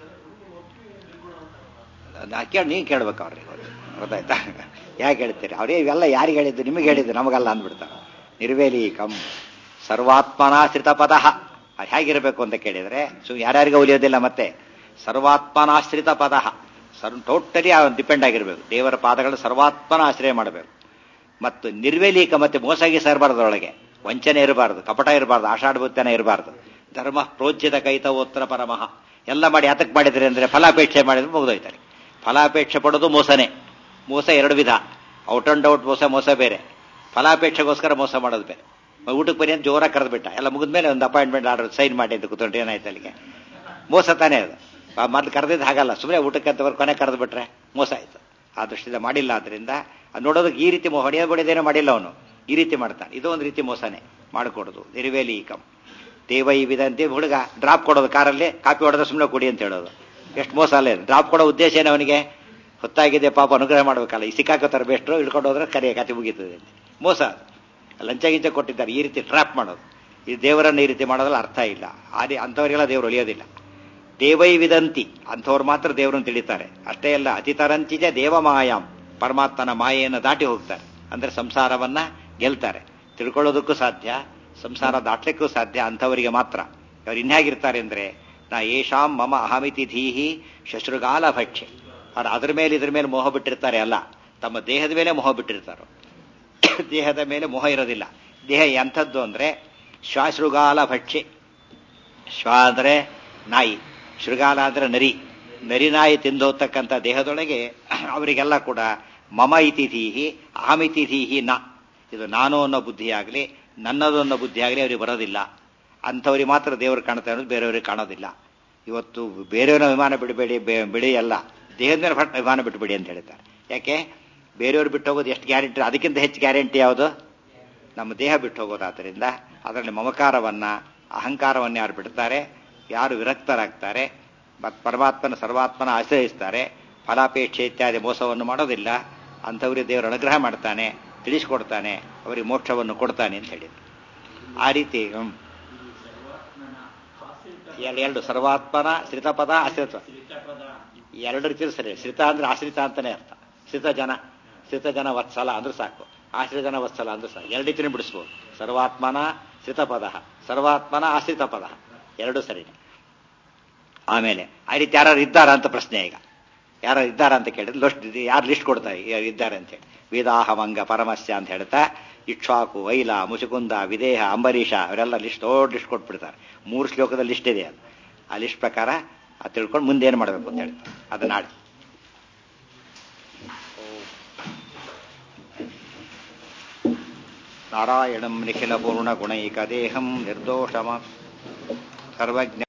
ಕೇಳಿ ನೀವು ಕೇಳ್ಬೇಕು ಅವ್ರಿಗೆ ಗೊತ್ತಾಯ್ತಾ ಯಾಕೆ ಹೇಳ್ತೀರಿ ಅವರೇ ಇವೆಲ್ಲ ಯಾರಿಗೆ ಹೇಳಿದ್ದು ನಿಮಗೆ ಹೇಳಿದ್ದು ನಮಗಲ್ಲ ಅಂದ್ಬಿಡ್ತಾರೆ ನಿರ್ವೇಲೀಕಂ ಸರ್ವಾತ್ಮನಾಶ್ರಿತ ಪದ ಅದು ಹೇಗಿರಬೇಕು ಅಂತ ಕೇಳಿದರೆ ಸೊ ಯಾರ್ಯಾರಿಗೂ ಉಳಿಯೋದಿಲ್ಲ ಮತ್ತೆ ಸರ್ವಾತ್ಮನಾಶ್ರಿತ ಪದ ಸರ್ವ ಟೋಟಲಿ ಡಿಪೆಂಡ್ ಆಗಿರಬೇಕು ದೇವರ ಪಾದಗಳು ಸರ್ವಾತ್ಮನ ಆಶ್ರಯ ಮಾಡಬೇಕು ಮತ್ತು ನಿರ್ವೇಲೀಕ ಮತ್ತೆ ಮೋಸಗಿ ಸೇರಬಾರ್ದು ಒಳಗೆ ವಂಚನೆ ಇರಬಾರ್ದು ಕಪಟ ಇರಬಾರ್ದು ಆಷಾಢಭೂತನ ಇರಬಾರ್ದು ಧರ್ಮ ಪ್ರೋಚಿತ ಕೈತವೋತ್ತರ ಪರಮಃ ಎಲ್ಲ ಮಾಡಿ ಯಾತಕ್ಕೆ ಮಾಡಿದ್ರೆ ಅಂದರೆ ಫಲಾಪೇಕ್ಷೆ ಮಾಡಿದ್ರೆ ಮುಗಿದೋಯ್ತಾರೆ ಫಲಾಪೇಕ್ಷೆ ಪಡೋದು ಮೋಸನೇ ಮೋಸ ಎರಡು ವಿಧ ಔಟ್ ಅಂಡ್ ಔಟ್ ಮೋಸ ಮೋಸ ಬೇರೆ ಫಲಾಪೇಕ್ಷೆಗೋಸ್ಕರ ಮೋಸ ಮಾಡೋದು ಬೇರೆ ಊಟಕ್ಕೆ ಬರೀ ಅಂತ ಜೋರಾಗಿ ಕರೆದ್ಬಿಟ್ಟ ಎಲ್ಲ ಮುಗಿದ್ಮೇಲೆ ಒಂದು ಅಪಾಯಿಂಟ್ಮೆಂಟ್ ಆರ್ಡರ್ ಸೈನ್ ಮಾಡಿ ಅಂತ ಕೂತ್ಕೊಂಡ್ರೆ ಏನಾಯ್ತು ಅಲ್ಲಿಗೆ ಮೋಸ ತಾನೇ ಅದು ಮೊದಲು ಕರೆದಿದ್ದು ಹಾಗಲ್ಲ ಸುಮ್ಮನೆ ಊಟಕ್ಕೆ ಅಂತವ್ರು ಕೊನೆ ಕರೆದು ಬಿಟ್ರೆ ಮೋಸ ಆಯ್ತು ಆ ದೃಷ್ಟಿಯಿಂದ ಮಾಡಿಲ್ಲ ಆದ್ರಿಂದ ನೋಡೋದಕ್ಕೆ ಈ ರೀತಿ ಹೊಡೆಯ ಬಡಿದೇನೋ ಮಾಡಿಲ್ಲ ಅವನು ಈ ರೀತಿ ಮಾಡ್ತಾನೆ ಇದು ಒಂದು ರೀತಿ ಮೋಸನೇ ಮಾಡಿಕೊಡೋದು ನಿರ್ವೇಲೀಕಂ ದೇವೈ ವಿದಂತೆ ಹುಡುಗ ಡ್ರಾಪ್ ಕೊಡೋದು ಕಾರಲ್ಲಿ ಕಾಪಿ ಹೊಡೆದ್ರೆ ಸುಮ್ಮನೆ ಕುಡಿ ಅಂತ ಹೇಳೋದು ಎಷ್ಟು ಮೋಸ ಅಲ್ಲೇ ಡ್ರಾಪ್ ಕೊಡೋ ಉದ್ದೇಶ ಏನು ಅವನಿಗೆ ಹೊತ್ತಾಗಿದೆ ಪಾಪ ಅನುಗ್ರಹ ಮಾಡ್ಬೇಕಲ್ಲ ಈ ಸಿಕ್ಕಾಕೋತಾರೆ ಬೆಸ್ಟ್ರು ಇಳ್ಕೊಂಡು ಹೋದ್ರೆ ಕರೆ ಕತೆ ಮುಗೀತದೆ ಮೋಸ ಲಂಚ ಗಿಂಚ ಕೊಟ್ಟಿದ್ದಾರೆ ಈ ರೀತಿ ಟ್ರಾಪ್ ಮಾಡೋದು ಈ ದೇವರನ್ನು ಈ ರೀತಿ ಮಾಡೋದ್ರಲ್ಲಿ ಅರ್ಥ ಇಲ್ಲ ಆದಿ ಅಂಥವರಿಗೆಲ್ಲ ದೇವರು ಒಲಿಯೋದಿಲ್ಲ ದೇವೈ ವಿದಂತಿ ಅಂಥವ್ರು ಮಾತ್ರ ದೇವರನ್ನು ತಿಳಿತಾರೆ ಅಷ್ಟೇ ಅಲ್ಲ ಅತಿತರಂಚಿಜ ದೇವಮಾಯಾಮ್ ಪರಮಾತ್ಮನ ಮಾಯೆಯನ್ನು ದಾಟಿ ಹೋಗ್ತಾರೆ ಅಂದ್ರೆ ಸಂಸಾರವನ್ನ ಗೆಲ್ತಾರೆ ತಿಳ್ಕೊಳ್ಳೋದಕ್ಕೂ ಸಾಧ್ಯ ಸಂಸಾರ ದಾಟ್ಲಿಕ್ಕೂ ಸಾಧ್ಯ ಅಂಥವರಿಗೆ ಮಾತ್ರ ಅವ್ರು ಇನ್ಹ್ಯಾಗಿರ್ತಾರೆ ಅಂದ್ರೆ ನಾ ಯೇಷಾಂ ಮಮ ಅಹಮಿತಿ ಧೀಹಿ ಶಶ್ರುಗಾಲ ಭಕ್ಷ್ಯ ಅವ್ರು ಅದ್ರ ಮೇಲೆ ಇದ್ರ ಮೇಲೆ ಮೋಹ ಬಿಟ್ಟಿರ್ತಾರೆ ಅಲ್ಲ ತಮ್ಮ ದೇಹದ ಮೇಲೆ ಮೋಹ ಬಿಟ್ಟಿರ್ತಾರೋ ದೇಹದ ಮೇಲೆ ಮೋಹ ಇರೋದಿಲ್ಲ ದೇಹ ಎಂಥದ್ದು ಅಂದ್ರೆ ಶ್ವಾಶೃಗಾಲ ಭಕ್ಷೆ ಶ್ವ ಅಂದ್ರೆ ನಾಯಿ ಶೃಗಾಲ ಅಂದ್ರೆ ನರಿ ನರಿನಾಯಿ ತಿಂದು ಹೋಗ್ತಕ್ಕಂಥ ದೇಹದೊಳಗೆ ಅವರಿಗೆಲ್ಲ ಕೂಡ ಮಮ ಇತಿಥೀಹಿ ಅಹಮಿತಿಥೀಹಿ ನ ಇದು ನಾನು ಅನ್ನೋ ಬುದ್ಧಿಯಾಗಲಿ ನನ್ನದು ಅನ್ನೋ ಬುದ್ಧಿಯಾಗಲಿ ಅವ್ರಿಗೆ ಬರೋದಿಲ್ಲ ಅಂಥವ್ರಿಗೆ ಮಾತ್ರ ದೇವರು ಕಾಣ್ತಾ ಇರೋದು ಬೇರೆಯವ್ರಿಗೆ ಕಾಣೋದಿಲ್ಲ ಇವತ್ತು ಬೇರೆಯವ್ರ ವಿಮಾನ ಬಿಡಬೇಡಿ ಬಿಡಿ ಅಲ್ಲ ದೇಹದ ಮೇಲೆ ಹೊಟ್ಟು ವಿಮಾನ ಬಿಟ್ಟುಬಿಡಿ ಅಂತ ಹೇಳ್ತಾರೆ ಯಾಕೆ ಬೇರೆಯವ್ರು ಬಿಟ್ಟು ಹೋಗೋದು ಎಷ್ಟು ಗ್ಯಾರಂಟಿ ಅದಕ್ಕಿಂತ ಹೆಚ್ಚು ಗ್ಯಾರಂಟಿ ಯಾವುದು ನಮ್ಮ ದೇಹ ಬಿಟ್ಟು ಹೋಗೋದಾದ್ದರಿಂದ ಅದರಲ್ಲಿ ಮಮಕಾರವನ್ನ ಅಹಂಕಾರವನ್ನು ಯಾರು ಬಿಡ್ತಾರೆ ಯಾರು ವಿರಕ್ತರಾಗ್ತಾರೆ ಮತ್ತು ಪರಮಾತ್ಮನ ಸರ್ವಾತ್ಮನ ಆಶ್ರಯಿಸ್ತಾರೆ ಫಲಾಪೇಕ್ಷೆ ಇತ್ಯಾದಿ ಮೋಸವನ್ನು ಮಾಡೋದಿಲ್ಲ ಅಂಥವ್ರಿಗೆ ದೇವರು ಅನುಗ್ರಹ ಮಾಡ್ತಾನೆ ತಿಳಿಸ್ಕೊಡ್ತಾನೆ ಅವರಿಗೆ ಮೋಕ್ಷವನ್ನು ಕೊಡ್ತಾನೆ ಅಂತ ಹೇಳಿ ಆ ರೀತಿ ಎರಡು ಸರ್ವಾತ್ಮನ ಶ್ರಿತಪದ ಆಶ್ರಿತ ಎರಡು ರೀತಿ ಸರಿ ಶ್ರಿತ ಅಂದ್ರೆ ಆಶ್ರಿತ ಅಂತಾನೆ ಅರ್ಥ ಶ್ರಿತ ಜನ ಶ್ರಿತ ಜನ ವತ್ಸಲ ಅಂದ್ರೆ ಸಾಕು ಆಶ್ರಿತ ಜನ ವತ್ಸಲ ಅಂದ್ರೆ ಸಾಕು ಎರಡು ರೀತಿನೇ ಬಿಡಿಸ್ಬೋದು ಸರ್ವಾತ್ಮನ ಶ್ರಿತಪದ ಸರ್ವಾತ್ಮನ ಆಶ್ರಿತ ಪದ ಎರಡು ಸರಿನೇ ಆಮೇಲೆ ಆ ರೀತಿ ಯಾರು ಇದ್ದಾರ ಅಂತ ಪ್ರಶ್ನೆ ಈಗ ಯಾರು ಇದ್ದಾರ ಅಂತ ಕೇಳಿದ್ರೆ ಲಿಸ್ಟ್ ಯಾರು ಲಿಸ್ಟ್ ಕೊಡ್ತಾರೆ ಯಾರು ಇದ್ದಾರೆ ಅಂತೇಳಿ ವೇದಾಹಮಂಗ ಪರಮಸ್ಯ ಅಂತ ಹೇಳ್ತಾ ಇಕ್ಷ್ವಾಕು ವೈಲ ಮುಸುಕುಂದ ವಿದೇಹ ಅಂಬರೀಷ ಅವರೆಲ್ಲ ಲಿಸ್ಟ್ ದೊಡ್ಡ ಲಿಸ್ಟ್ ಕೊಟ್ಬಿಡ್ತಾರೆ ಮೂರು ಶ್ಲೋಕದ ಲಿಸ್ಟ್ ಇದೆ ಅದು ಆ ಲಿಸ್ಟ್ ಪ್ರಕಾರ ಅದು ತಿಳ್ಕೊಂಡು ಮುಂದೆ ಏನು ಮಾಡಬೇಕು ಅಂತ ಹೇಳಿ ಅದು ನಾಳೆ ನಾರಾಯಣಂ ನಿಖಿಲ ಪೂರ್ಣ ಗುಣೈಕ ದೇಹಂ ನಿರ್ದೋಷಮ ಸರ್ವಜ್ಞ